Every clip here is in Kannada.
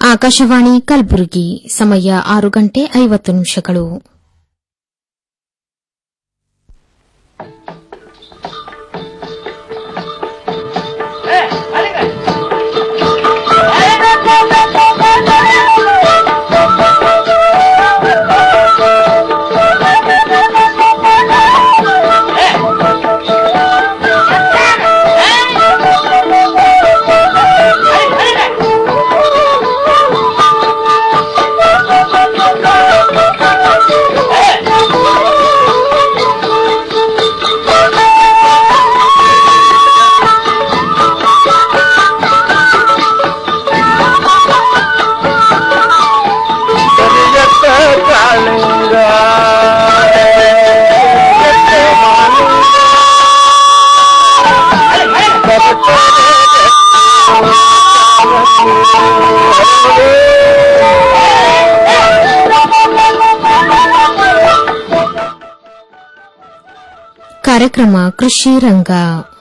ಆಕಾಶವಾಣಿ ಕಲಬುರಗಿ ಸಮಯ ಆರು ಗಂಟೆ ಐವತ್ತು ನಿಮಿಷಗಳು ಕಾರ್ಯಕ್ರಮ ಕೃಷಿ ರಂಗ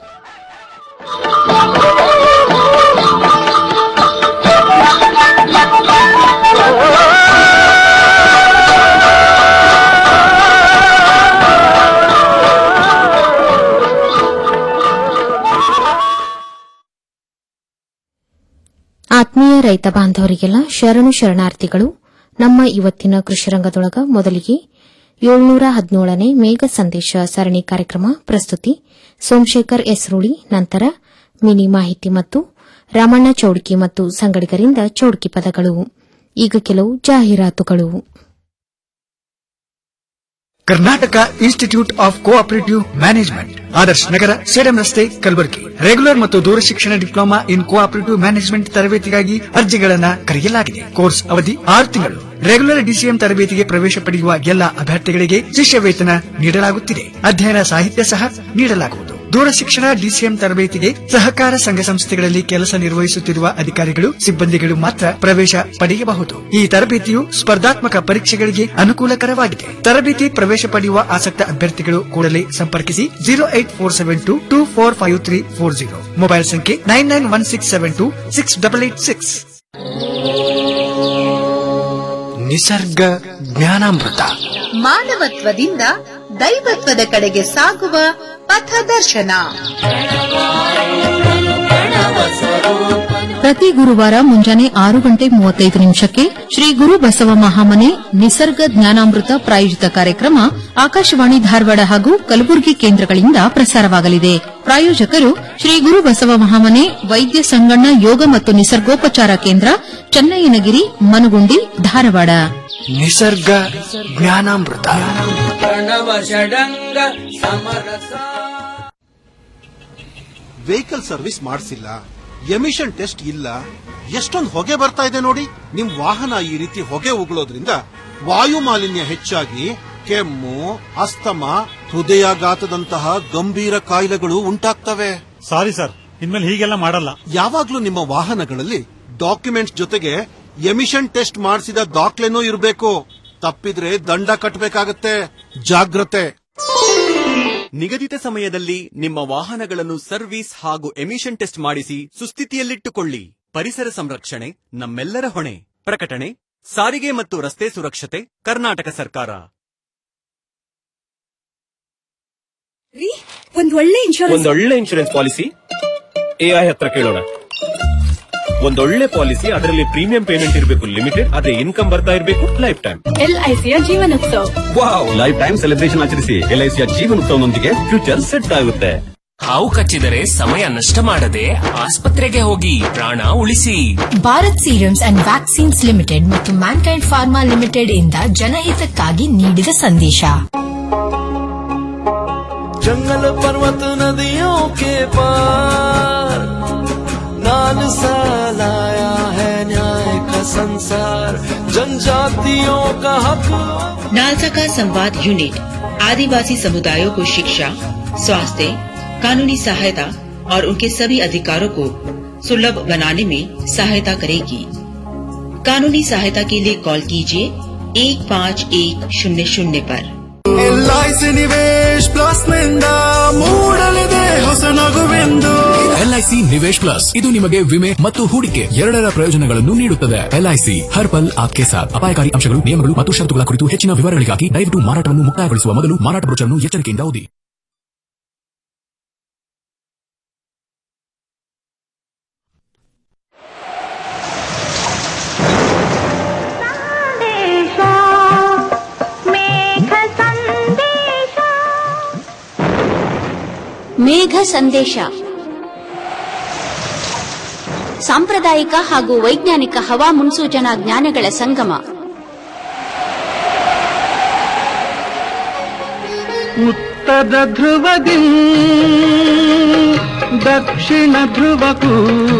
ಆತ್ಮೀಯ ರೈತ ಬಾಂಧವರಿಗೆಲ್ಲ ಶರಣು ಶರಣಾರ್ಥಿಗಳು ನಮ್ಮ ಇವತ್ತಿನ ಕೃಷಿರಂಗದೊಳಗ ಮೊದಲಿಗೆ ಏಳ್ನೂರ ಹದಿನೇಳನೇ ಮೇಘ ಸಂದೇಶ ಸರಣಿ ಕಾರ್ಯಕ್ರಮ ಪ್ರಸ್ತುತಿ ಸೋಮಶೇಖರ್ ಎಸ್ರುಳಿ ನಂತರ ಮಿನಿ ಮಾಹಿತಿ ಮತ್ತು ರಾಮಣ್ಣ ಚೌಡ್ಕಿ ಮತ್ತು ಸಂಗಡಿಗರಿಂದ ಚೌಡ್ಕಿ ಪದಗಳು ಈಗ ಕೆಲವು ಜಾಹೀರಾತುಗಳು Karnataka institute of cooperative management Adarsh Nagar Sedam ರಸ್ತೆ ಕಲಬುರಗಿ ರೆಗ್ಯುಲರ್ ಮತ್ತು ದೂರ ಶಿಕ್ಷಣ ಡಿಪ್ಲೊಮಾ ಇನ್ ಕೋಆಪರೇಟಿವ್ ಮ್ಯಾನೇಜ್ಮೆಂಟ್ ತರಬೇತಿಗಾಗಿ ಅರ್ಜಿಗಳನ್ನ ಕರೆಯಲಾಗಿದೆ ಕೋರ್ಸ್ ಅವಧಿ ಆರು ತಿಂಗಳು ರೆಗ್ಯುಲರ್ ಡಿಸಿಎಂ ತರಬೇತಿಗೆ ಪ್ರವೇಶ ಪಡೆಯುವ ಎಲ್ಲ ಅಭ್ಯರ್ಥಿಗಳಿಗೆ ಶಿಷ್ಯ ವೇತನ ನೀಡಲಾಗುತ್ತಿದೆ ಅಧ್ಯಯನ ಸಾಹಿತ್ಯ ಸಹ ನೀಡಲಾಗುವುದು ದೂರ ಶಿಕ್ಷಣ ಡಿಸಿಎಂ ತರಬೇತಿಗೆ ಸಹಕಾರ ಸಂಘ ಸಂಸ್ಥೆಗಳಲ್ಲಿ ಕೆಲಸ ನಿರ್ವಹಿಸುತ್ತಿರುವ ಅಧಿಕಾರಿಗಳು ಸಿಬ್ಬಂದಿಗಳು ಮಾತ್ರ ಪ್ರವೇಶ ಪಡೆಯಬಹುದು ಈ ತರಬೇತಿಯು ಸ್ಪರ್ಧಾತ್ಮಕ ಪರೀಕ್ಷೆಗಳಿಗೆ ಅನುಕೂಲಕರವಾಗಿದೆ ತರಬೇತಿ ಪ್ರವೇಶ ಪಡೆಯುವ ಆಸಕ್ತ ಅಭ್ಯರ್ಥಿಗಳು ಕೂಡಲೇ ಸಂಪರ್ಕಿಸಿ zero eight four seven two two four five three four zero mobile ಸಂಖ್ಯೆ nine nine one six seven two six double eight six Nisarga Jnanamruta ಮಾನವತ್ವದಿಂದ ದೈವತ್ವದ ಕಡೆಗೆ ಸಾಗುವ ಪಥದರ್ಶನ ಪ್ರತಿ ಗುರುವಾರ ಮುಂಜಾನೆ ಆರು ಗಂಟೆ ಮೂವತ್ತೈದು ನಿಮಿಷಕ್ಕೆ ಶ್ರೀ ಗುರು ಬಸವ ಮಹಾಮನೆ ನಿಸರ್ಗ ಜ್ಞಾನಾಮೃತ ಪ್ರಾಯೋಜಿತ ಕಾರ್ಯಕ್ರಮ ಆಕಾಶವಾಣಿ ಧಾರವಾಡ ಹಾಗೂ ಕಲಬುರಗಿ ಕೇಂದ್ರಗಳಿಂದ ಪ್ರಸಾರವಾಗಲಿದೆ ಪ್ರಾಯೋಜಕರು ಶ್ರೀ ಗುರು ಬಸವ ಮಹಾಮನೆ ವೈದ್ಯ ಸಂಗಣ್ಣ ಯೋಗ ಮತ್ತು ನಿಸರ್ಗೋಪಚಾರ ಕೇಂದ್ರ ಚನ್ನಯ್ಯನಗಿರಿ ಮನುಗುಂಡಿ ಧಾರವಾಡ ನಿಸರ್ಗ ಜ್ಞಾನಾಮೃತ ವೆಹಿಕಲ್ ಸರ್ವಿಸ್ ಮಾಡಿಸಿಲ್ಲ ಎಮಿಷನ್ ಟೆಸ್ಟ್ ಇಲ್ಲ ಎಷ್ಟೊಂದು ಹೊಗೆ ಬರ್ತಾ ಇದೆ ನೋಡಿ ನಿಮ್ ವಾಹನ ಈ ರೀತಿ ಹೊಗೆ ಉಗುಳೋದ್ರಿಂದ ವಾಯು ಮಾಲಿನ್ಯ ಹೆಚ್ಚಾಗಿ ಕೆಮ್ಮು ಅಸ್ತಮ ಹೃದಯಾಘಾತದಂತಹ ಗಂಭೀರ ಕಾಯಿಲೆಗಳು ಉಂಟಾಗ್ತವೆ ಸಾರಿ ಸರ್ ಇನ್ಮೇಲೆ ಹೀಗೆಲ್ಲ ಮಾಡಲ್ಲ ಯಾವಾಗ್ಲೂ ನಿಮ್ಮ ವಾಹನಗಳಲ್ಲಿ ಡಾಕ್ಯುಮೆಂಟ್ಸ್ ಜೊತೆಗೆ ಎಮಿಷನ್ ಟೆಸ್ಟ್ ಮಾಡಿಸಿದ ದಾಖಲೆನೂ ಇರಬೇಕು ತಪ್ಪಿದ್ರೆ ದಂಡ ಕಟ್ಟಬೇಕಾಗತ್ತೆ ಜಾಗ್ರತೆ ನಿಗದಿತ ಸಮಯದಲ್ಲಿ ನಿಮ್ಮ ವಾಹನಗಳನ್ನು ಸರ್ವಿಸ್ ಹಾಗೂ ಎಮಿಷನ್ ಟೆಸ್ಟ್ ಮಾಡಿಸಿ ಸುಸ್ಥಿತಿಯಲ್ಲಿಟ್ಟುಕೊಳ್ಳಿ ಪರಿಸರ ಸಂರಕ್ಷಣೆ ನಮ್ಮೆಲ್ಲರ ಹೊಣೆ ಪ್ರಕಟಣೆ ಸಾರಿಗೆ ಮತ್ತು ರಸ್ತೆ ಸುರಕ್ಷತೆ ಕರ್ನಾಟಕ ಸರ್ಕಾರ ಒಂದ್ ಒಳ್ಳೆ ಇನ್ಶೂರೆನ್ಸ್ ಒಂದೊಳ್ಳೆ ಇನ್ಶೂರೆನ್ಸ್ ಪಾಲಿಸಿ ಎಐ ಹತ್ರ ಕೇಳೋಣ ಒಂದೊಳ್ಳೆ ಪಾಲಿಸಿ ಅದರಲ್ಲಿ ಪ್ರೀಮಿಯಂ ಪೇಮೆಂಟ್ ಇರಬೇಕು ಲಿಮಿಟೆಡ್ ಅದೇ ಇನ್ಕಮ್ ಬರ್ತಾ ಇರಬೇಕು ಲೈಫ್ ಟೈಮ್ ಎಲ್ಐಸಿಯ Jeevanotsava wow lifetime celebration ಆಚರಿಸಿ ಎಲ್ಐಸಿಯ ಜೀವನೋತ್ಸವನೊಂದಿಗೆ ಫ್ಯೂಚರ್ ಸೆಟ್ ಆಗುತ್ತೆ ಹಾವು ಕಚ್ಚಿದರೆ ಸಮಯ ನಷ್ಟ ಮಾಡದೆ ಆಸ್ಪತ್ರೆಗೆ ಹೋಗಿ ಪ್ರಾಣ ಉಳಿಸಿ Bharat serums and vaccines limited ಮತ್ತು ಮ್ಯಾನ್ಕೈಂಡ್ ಫಾರ್ಮಾ ಲಿಮಿಟೆಡ್ ಇಂದ ಜನಹಿತಕ್ಕಾಗಿ ನೀಡಿದ ಸಂದೇಶ जंगल पर्वत नदियों के पार नाल सा लाया है न्याय का संसार जनजातियों का हक नालसा का संवाद यूनिट आदिवासी समुदायों को शिक्षा स्वास्थ्य कानूनी सहायता और उनके सभी अधिकारों को सुलभ बनाने में सहायता करेगी कानूनी सहायता के लिए कॉल कीजिए एक पाँच एक शून्य शून्य पर ಎಲ್ಐಸಿ ನಿವೇಶ್ ಪ್ಲಸ್ ನಿಂದ ಮೂಡಲಿದೆ ಹೊಸ ನಗುವೆಂದು ಎಲ್ಐಸಿ ಎಲ್ಐಸಿ ನಿವೇಶ್ ಪ್ಲಸ್ ಇದು ನಿಮಗೆ ವಿಮೆ ಮತ್ತು ಹೂಡಿಕೆ ಎರಡರ ಪ್ರಯೋಜನಗಳನ್ನು ನೀಡುತ್ತದೆ ಎಲ್ಐಸಿ ಹರ್ ಪಲ್ ಆಪ್ಕೆ ಸಾಥ್ ಅಪಾಯಕಾರಿ ಅಂಶಗಳು ನಿಯಮಗಳು ಮತ್ತು ಷರತ್ತುಗಳ ಕುರಿತು ಹೆಚ್ಚಿನ ವಿವರಗಳಿಗಾಗಿ ದಯವಿಟ್ಟು ಮಾರಾಟವನ್ನು ಮುಕ್ತಾಯಗೊಳಿಸುವ ಮೊದಲು ಮಾರಾಟ ಬ್ರೋಚರ್ನ್ನು ಎಚ್ಚರಿಕೆಯಿಂದ ಓದಿ ಮೇಘ ಸಂದೇಶ ಸಾಂಪ್ರದಾಯಿಕ ಹಾಗೂ ವೈಜ್ಞಾನಿಕ ಹವಾ ಮುನ್ಸೂಚನಾ ಜ್ಞಾನಗಳ ಸಂಗಮ ಉತ್ತರ ಧ್ರುವದಿ ದಕ್ಷಿಣ ಧ್ರುವಕ್ಕೂ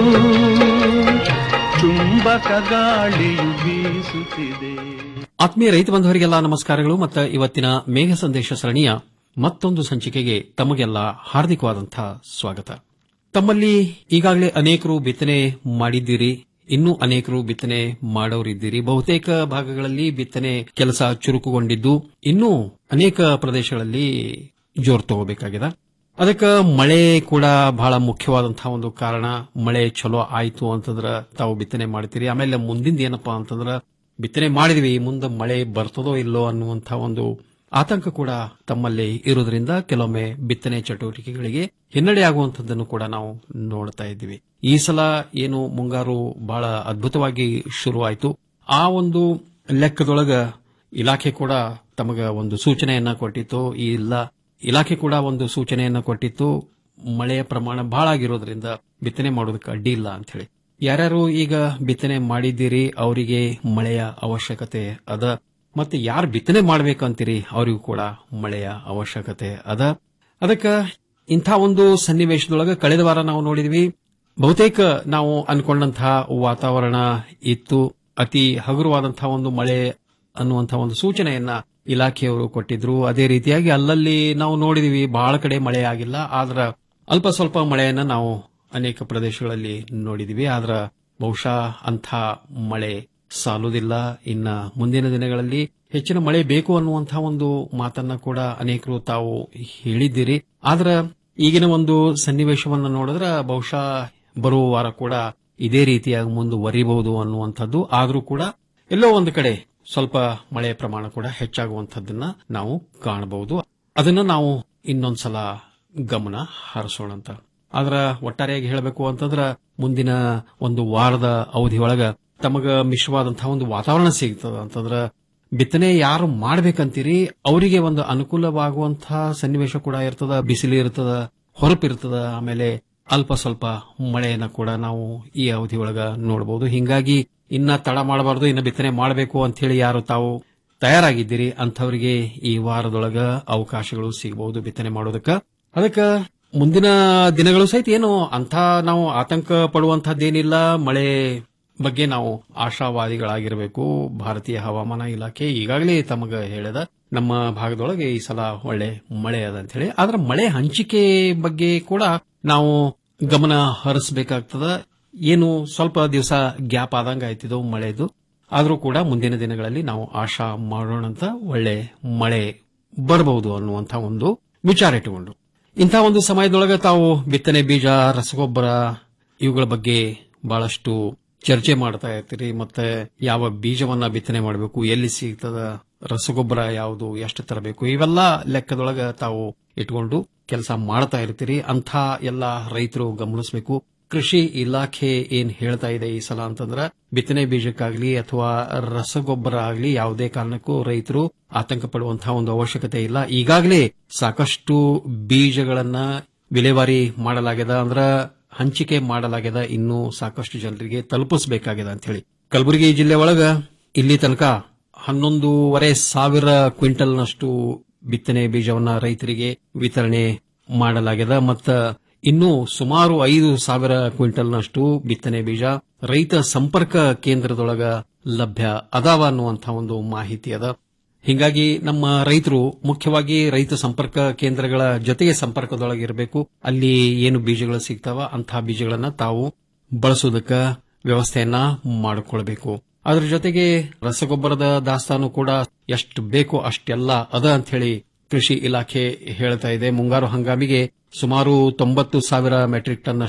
ಚುಂಬಕ ಗಾಳಿಯು ಬೀಸುತ್ತಿದೆ ಆತ್ಮೀಯ ರೈತ ಬಂಧುವರಿಗೆಲ್ಲ ನಮಸ್ಕಾರಗಳು ಮತ್ತು ಇವತ್ತಿನ ಮೇಘ ಸಂದೇಶ ಸರಣಿಯ ಮತ್ತೊಂದು ಸಂಚಿಕೆಗೆ ತಮಗೆಲ್ಲ ಹಾರ್ದಿಕವಾದಂತಹ ಸ್ವಾಗತ ತಮ್ಮಲ್ಲಿ ಈಗಾಗಲೇ ಅನೇಕರು ಬಿತ್ತನೆ ಮಾಡಿದ್ದೀರಿ ಇನ್ನೂ ಅನೇಕರು ಬಿತ್ತನೆ ಮಾಡೋರಿದ್ದೀರಿ ಬಹುತೇಕ ಭಾಗಗಳಲ್ಲಿ ಬಿತ್ತನೆ ಕೆಲಸ ಚುರುಕುಗೊಂಡಿದ್ದು ಇನ್ನೂ ಅನೇಕ ಪ್ರದೇಶಗಳಲ್ಲಿ ಜೋರ್ ತಗೋಬೇಕಾಗಿದೆ ಅದಕ್ಕೆ ಮಳೆ ಕೂಡ ಬಹಳ ಮುಖ್ಯವಾದಂತಹ ಒಂದು ಕಾರಣ ಮಳೆ ಚಲೋ ಆಯ್ತು ಅಂತಂದ್ರ ತಾವು ಬಿತ್ತನೆ ಮಾಡ್ತೀರಿ ಆಮೇಲೆ ಮುಂದಿಂದ ಏನಪ್ಪಾ ಅಂತಂದ್ರ ಬಿತ್ತನೆ ಮಾಡಿದ್ವಿ ಮುಂದೆ ಮಳೆ ಬರ್ತದೋ ಇಲ್ಲೋ ಅನ್ನುವಂತಹ ಒಂದು ಆತಂಕ ಕೂಡ ತಮ್ಮಲ್ಲಿ ಇರುವುದರಿಂದ ಕೆಲವೊಮ್ಮೆ ಬಿತ್ತನೆ ಚಟುವಟಿಕೆಗಳಿಗೆ ಹಿನ್ನಡೆ ಆಗುವಂತದ್ದನ್ನು ಕೂಡ ನಾವು ನೋಡ್ತಾ ಇದ್ದೀವಿ ಈ ಸಲ ಏನು ಮುಂಗಾರು ಬಹಳ ಅದ್ಭುತವಾಗಿ ಶುರುವಾಯಿತು ಆ ಒಂದು ಲೆಕ್ಕದೊಳಗ ಇಲಾಖೆ ಕೂಡ ತಮಗ ಒಂದು ಸೂಚನೆಯನ್ನ ಕೊಟ್ಟಿತ್ತು ಈ ಇಲ್ಲ ಇಲಾಖೆ ಕೂಡ ಒಂದು ಸೂಚನೆಯನ್ನ ಕೊಟ್ಟಿತ್ತು ಮಳೆಯ ಪ್ರಮಾಣ ಬಹಳ ಆಗಿರೋದ್ರಿಂದ ಬಿತ್ತನೆ ಮಾಡೋದಕ್ಕೆ ಅಡ್ಡಿ ಇಲ್ಲ ಅಂತ ಹೇಳಿ ಯಾರ್ಯಾರು ಈಗ ಬಿತ್ತನೆ ಮಾಡಿದ್ದೀರಿ ಅವರಿಗೆ ಮಳೆಯ ಅವಶ್ಯಕತೆ ಅದ ಮತ್ತೆ ಯಾರು ಬಿತ್ತನೆ ಮಾಡ್ಬೇಕಂತೀರಿ ಅವರಿಗೂ ಕೂಡ ಮಳೆಯ ಅವಶ್ಯಕತೆ ಅದ ಅದಕ್ಕ ಇಂಥ ಒಂದು ಸನ್ನಿವೇಶದೊಳಗ ಕಳೆದ ವಾರ ನಾವು ನೋಡಿದ್ವಿ ಬಹುತೇಕ ನಾವು ಅನ್ಕೊಂಡಂತಹ ವಾತಾವರಣ ಇತ್ತು ಅತಿ ಹಗುರವಾದಂತಹ ಒಂದು ಮಳೆ ಅನ್ನುವಂತಹ ಒಂದು ಸೂಚನೆಯನ್ನ ಇಲಾಖೆಯವರು ಕೊಟ್ಟಿದ್ರು ಅದೇ ರೀತಿಯಾಗಿ ಅಲ್ಲಲ್ಲಿ ನಾವು ನೋಡಿದ್ವಿ ಬಹಳ ಕಡೆ ಮಳೆ ಆಗಿಲ್ಲ ಆದ್ರ ಅಲ್ಪ ಸ್ವಲ್ಪ ಮಳೆಯನ್ನ ನಾವು ಅನೇಕ ಪ್ರದೇಶಗಳಲ್ಲಿ ನೋಡಿದ್ವಿ ಆದ್ರ ಬಹುಶಃ ಅಂಥ ಮಳೆ ಸಾಲುವುದಿಲ್ಲ ಇನ್ನ ಮುಂದಿನ ದಿನಗಳಲ್ಲಿ ಹೆಚ್ಚಿನ ಮಳೆ ಬೇಕು ಅನ್ನುವಂತಹ ಒಂದು ಮಾತನ್ನ ಕೂಡ ಅನೇಕರು ತಾವು ಹೇಳಿದ್ದೀರಿ ಆದ್ರ ಈಗಿನ ಒಂದು ಸನ್ನಿವೇಶವನ್ನ ನೋಡಿದ್ರ ಬಹುಶಃ ಬರುವ ವಾರ ಕೂಡ ಇದೇ ರೀತಿಯಾಗಿ ಮುಂದುವರಿಬಹುದು ಅನ್ನುವಂಥದ್ದು ಆದ್ರೂ ಕೂಡ ಎಲ್ಲೋ ಒಂದು ಕಡೆ ಸ್ವಲ್ಪ ಮಳೆಯ ಪ್ರಮಾಣ ಕೂಡ ಹೆಚ್ಚಾಗುವಂತದ್ದನ್ನ ನಾವು ಕಾಣಬಹುದು ಅದನ್ನ ನಾವು ಇನ್ನೊಂದ್ಸಲ ಗಮನ ಹರಿಸೋಣ ಅಂತ ಆದ್ರ ಒಟ್ಟಾರೆಯಾಗಿ ಹೇಳಬೇಕು ಅಂತಂದ್ರ ಮುಂದಿನ ಒಂದು ವಾರದ ಅವಧಿಯೊಳಗ ತಮಗ ಮಿಶ್ರವಾದಂತಹ ಒಂದು ವಾತಾವರಣ ಸಿಗ್ತದ ಅಂತಂದ್ರ ಬಿತ್ತನೆ ಯಾರು ಮಾಡ್ಬೇಕಂತೀರಿ ಅವರಿಗೆ ಒಂದು ಅನುಕೂಲವಾಗುವಂತಹ ಸನ್ನಿವೇಶ ಕೂಡ ಇರ್ತದ ಬಿಸಿಲು ಇರ್ತದ ಹೊರಪಿರ್ತದ ಆಮೇಲೆ ಅಲ್ಪ ಸ್ವಲ್ಪ ಮಳೆಯನ್ನ ಕೂಡ ನಾವು ಈ ಅವಧಿಯೊಳಗ ನೋಡಬಹುದು ಹಿಂಗಾಗಿ ಇನ್ನ ತಡ ಮಾಡಬಾರದು ಇನ್ನ ಬಿತ್ತನೆ ಮಾಡಬೇಕು ಅಂತ ಹೇಳಿ ಯಾರು ತಾವು ತಯಾರಾಗಿದ್ದೀರಿ ಅಂಥವರಿಗೆ ಈ ವಾರದೊಳಗ ಅವಕಾಶಗಳು ಸಿಗಬಹುದು ಬಿತ್ತನೆ ಮಾಡೋದಕ್ಕ ಅದಕ್ಕ ಮುಂದಿನ ದಿನಗಳು ಸಹಿತ ಏನು ಅಂತ ನಾವು ಆತಂಕ ಪಡುವಂತಹದ್ದೇನಿಲ್ಲ ಮಳೆ ಬಗ್ಗೆ ನಾವು ಆಶಾವಾದಿಗಳಾಗಿರಬೇಕು ಭಾರತೀಯ ಹವಾಮಾನ ಇಲಾಖೆ ಈಗಾಗಲೇ ತಮಗ ಹೇಳಿದ ನಮ್ಮ ಭಾಗದೊಳಗೆ ಈ ಸಲ ಒಳ್ಳೆ ಮಳೆ ಅದ ಅಂತ ಹೇಳಿ ಆದ್ರೆ ಮಳೆ ಹಂಚಿಕೆ ಬಗ್ಗೆ ಕೂಡ ನಾವು ಗಮನ ಹರಿಸಬೇಕಾಗ್ತದ ಏನು ಸ್ವಲ್ಪ ದಿವಸ ಗ್ಯಾಪ್ ಆದಂಗ ಆಯ್ತಿದ್ದು ಮಳೆದು ಆದ್ರೂ ಕೂಡ ಮುಂದಿನ ದಿನಗಳಲ್ಲಿ ನಾವು ಆಶಾ ಮಾಡೋಣ ಅಂತ ಒಳ್ಳೆ ಮಳೆ ಬರಬಹುದು ಅನ್ನುವಂತ ಒಂದು ವಿಚಾರ ಇಟ್ಟುಕೊಂಡು ಇಂಥ ಒಂದು ಸಮಯದೊಳಗೆ ತಾವು ಬಿತ್ತನೆ ಬೀಜ ರಸಗೊಬ್ಬರ ಇವುಗಳ ಬಗ್ಗೆ ಬಹಳಷ್ಟು ಚರ್ಚೆ ಮಾಡ್ತಾ ಇರ್ತೀರಿ ಮತ್ತೆ ಯಾವ ಬೀಜವನ್ನ ಬಿತ್ತನೆ ಮಾಡಬೇಕು ಎಲ್ಲಿ ಸಿಗ್ತದ ರಸಗೊಬ್ಬರ ಯಾವುದು ಎಷ್ಟು ತರಬೇಕು ಇವೆಲ್ಲ ಲೆಕ್ಕದೊಳಗ ತಾವು ಇಟ್ಕೊಂಡು ಕೆಲಸ ಮಾಡ್ತಾ ಇರ್ತೀರಿ ಅಂಥ ಎಲ್ಲ ರೈತರು ಗಮನಿಸಬೇಕು ಕೃಷಿ ಇಲಾಖೆ ಏನ್ ಹೇಳ್ತಾ ಇದೆ ಈ ಸಲ ಅಂತಂದ್ರ ಬಿತ್ತನೆ ಬೀಜಕ್ಕಾಗ್ಲಿ ಅಥವಾ ರಸಗೊಬ್ಬರ ಆಗ್ಲಿ ಯಾವುದೇ ಕಾರಣಕ್ಕೂ ರೈತರು ಆತಂಕ ಪಡುವಂತಹ ಒಂದು ಅವಶ್ಯಕತೆ ಇಲ್ಲ ಈಗಾಗಲೇ ಸಾಕಷ್ಟು ಬೀಜಗಳನ್ನ ವಿಲೇವಾರಿ ಮಾಡಲಾಗಿದೆ ಅಂದ್ರ ಹಂಚಿಕೆ ಮಾಡಲಾಗಿದೆ ಇನ್ನೂ ಸಾಕಷ್ಟು ಜನರಿಗೆ ತಲುಪಿಸಬೇಕಾಗಿದೆ ಅಂತ ಹೇಳಿ ಕಲಬುರಗಿ ಜಿಲ್ಲೆ ಒಳಗ ಇಲ್ಲಿ ತನಕ ಹನ್ನೊಂದೂವರೆ ಸಾವಿರ ಕ್ವಿಂಟಲ್ನಷ್ಟು ಬಿತ್ತನೆ ಬೀಜವನ್ನ ರೈತರಿಗೆ ವಿತರಣೆ ಮಾಡಲಾಗಿದೆ ಮತ್ತ ಇನ್ನು ಸುಮಾರು ಐದು ಸಾವಿರ ಕ್ವಿಂಟಲ್ನಷ್ಟು ಬಿತ್ತನೆ ಬೀಜ ರೈತ ಸಂಪರ್ಕ ಕೇಂದ್ರದೊಳಗ ಲಭ್ಯ ಅದಾವ ಅನ್ನುವಂತಹ ಒಂದು ಮಾಹಿತಿ ಅದ ಹಿಂಗಾಗಿ ನಮ್ಮ ರೈತರು ಮುಖ್ಯವಾಗಿ ರೈತ ಸಂಪರ್ಕ ಕೇಂದ್ರಗಳ ಜೊತೆಗೆ ಸಂಪರ್ಕದೊಳಗಿರಬೇಕು ಅಲ್ಲಿ ಏನು ಬೀಜಗಳು ಸಿಗ್ತಾವ ಅಂತಹ ಬೀಜಗಳನ್ನ ತಾವು ಬಳಸೋದಕ್ಕ ವ್ಯವಸ್ಥೆಯನ್ನ ಮಾಡಿಕೊಳ್ಬೇಕು ಅದ್ರ ಜೊತೆಗೆ ರಸಗೊಬ್ಬರದ ದಾಸ್ತಾನು ಕೂಡ ಎಷ್ಟು ಬೇಕೋ ಅಷ್ಟೆಲ್ಲ ಅದ ಅಂತ ಹೇಳಿ ಕೃಷಿ ಇಲಾಖೆ ಹೇಳ್ತಾ ಇದೆ ಮುಂಗಾರು ಹಂಗಾಮಿಗೆ ಸುಮಾರು ತೊಂಬತ್ತು ಸಾವಿರ ಮೆಟ್ರಿಕ್ ಟನ್ ಅಷ್ಟು